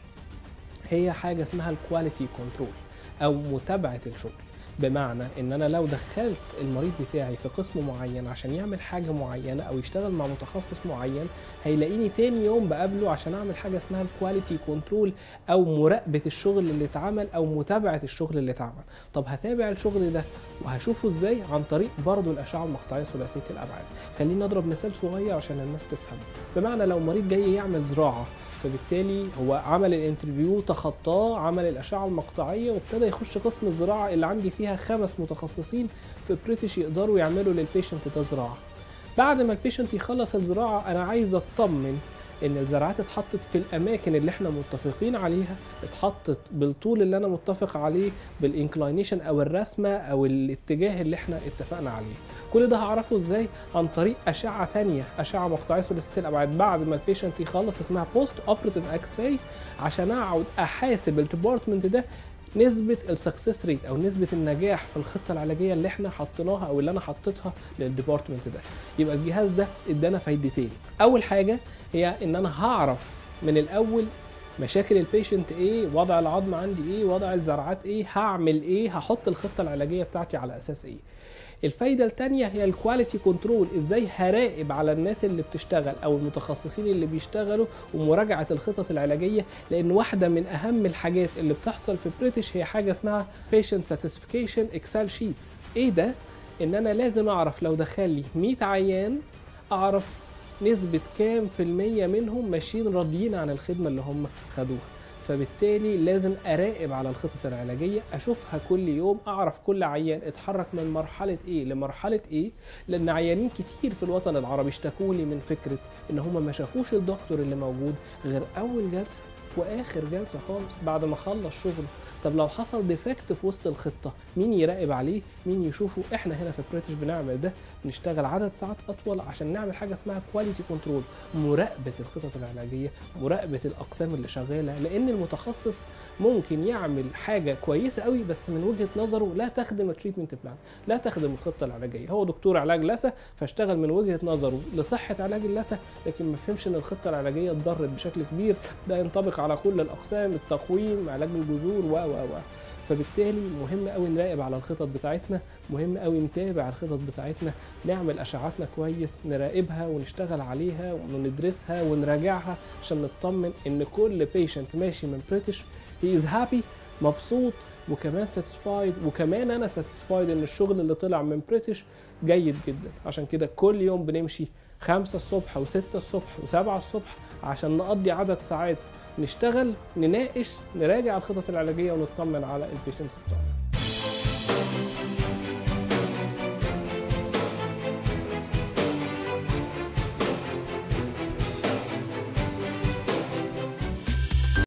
هي حاجه اسمها الكواليتي كنترول او متابعه الشغل بمعنى ان انا لو دخلت المريض بتاعي في قسم معين عشان يعمل حاجه معينه او يشتغل مع متخصص معين هيلاقيني تاني يوم بقابله عشان اعمل حاجه اسمها الكواليتي كنترول او مراقبه الشغل اللي اتعمل او متابعه الشغل اللي اتعمل طب هتابع الشغل ده وهشوفه ازاي عن طريق برضه الاشعه المقطعيه ثلاثيه الابعاد خليني اضرب مثال صغير عشان الناس تفهم بمعنى لو مريض جاي يعمل زراعه فبالتالي هو عمل الانترفيو تخطاه عمل الاشعه المقطعيه وابتدى يخش قسم الزراعه اللي عندي فيها خمس متخصصين في بريتش يقدروا يعملوا للبيشنت ده زراعه بعد ما البيشنت يخلص الزراعه انا عايز اطمن ان الزراعات اتحطت في الاماكن اللي احنا متفقين عليها اتحطت بالطول اللي انا متفق عليه بالانكلاينيشن او الرسمه او الاتجاه اللي احنا اتفقنا عليه كل ده هعرفه ازاي عن طريق اشعه تانية اشعه مقطعيه ثلاثيه الابعاد بعد ما البيشنت يخلص اسمها بوست اوبراتيف اكس راي عشان اقعد احاسب الديبارتمنت ده نسبة السكسس ريت او نسبة النجاح في الخطة العلاجية اللي احنا حطيناها او اللي انا حطيتها للديبارتمنت ده يبقى الجهاز ده ادانا فايدتين اول حاجة هي ان انا هعرف من الاول مشاكل البيشنت ايه وضع العظم عندي ايه وضع الزرعات ايه هعمل ايه هحط الخطة العلاجية بتاعتي على اساس ايه الفايده الثانيه هي الكواليتي كنترول ازاي هراقب على الناس اللي بتشتغل او المتخصصين اللي بيشتغلوا ومراجعه الخطط العلاجيه لان واحده من اهم الحاجات اللي بتحصل في بريتش هي حاجه اسمها patient satisfaction اكسل شيتس ايه ده ان انا لازم اعرف لو دخل لي 100 عيان اعرف نسبة كام في المية منهم ماشيين راضيين عن الخدمة اللي هم خدوها فبالتالي لازم اراقب على الخطط العلاجيه اشوفها كل يوم اعرف كل عيان اتحرك من مرحله ايه لمرحله ايه لان عيانين كتير في الوطن العربي اشتكوا لي من فكره ان هم ما شافوش الدكتور اللي موجود غير اول جلسه واخر جلسه خالص بعد ما خلص شغله طب لو حصل ديفكت في وسط الخطه مين يراقب عليه مين يشوفه احنا هنا في بريتش بنعمل ده بنشتغل عدد ساعات اطول عشان نعمل حاجه اسمها كواليتي كنترول مراقبه الخطط العلاجيه مراقبه الاقسام اللي شغاله لان المتخصص ممكن يعمل حاجه كويسه قوي بس من وجهه نظره لا تخدم التريتمنت بلان لا تخدم الخطه العلاجيه هو دكتور علاج لثه فاشتغل من وجهه نظره لصحه علاج اللثه لكن ما فهمش ان الخطه العلاجيه اتضرت بشكل كبير ده ينطبق على كل الاقسام التقويم علاج الجذور و و و فبالتالي مهم قوي نراقب على الخطط بتاعتنا مهم قوي نتابع الخطط بتاعتنا نعمل اشعاعاتنا كويس نراقبها ونشتغل عليها وندرسها ونراجعها عشان نطمن ان كل بيشنت ماشي من بريتش هي از هابي مبسوط وكمان ساتيسفايد وكمان انا ساتيسفايد ان الشغل اللي طلع من بريتش جيد جدا عشان كده كل يوم بنمشي خمسة الصبح وستة الصبح وسبعة الصبح عشان نقضي عدد ساعات نشتغل نناقش نراجع الخطط العلاجيه ونطمن على البيشنتس بتوعنا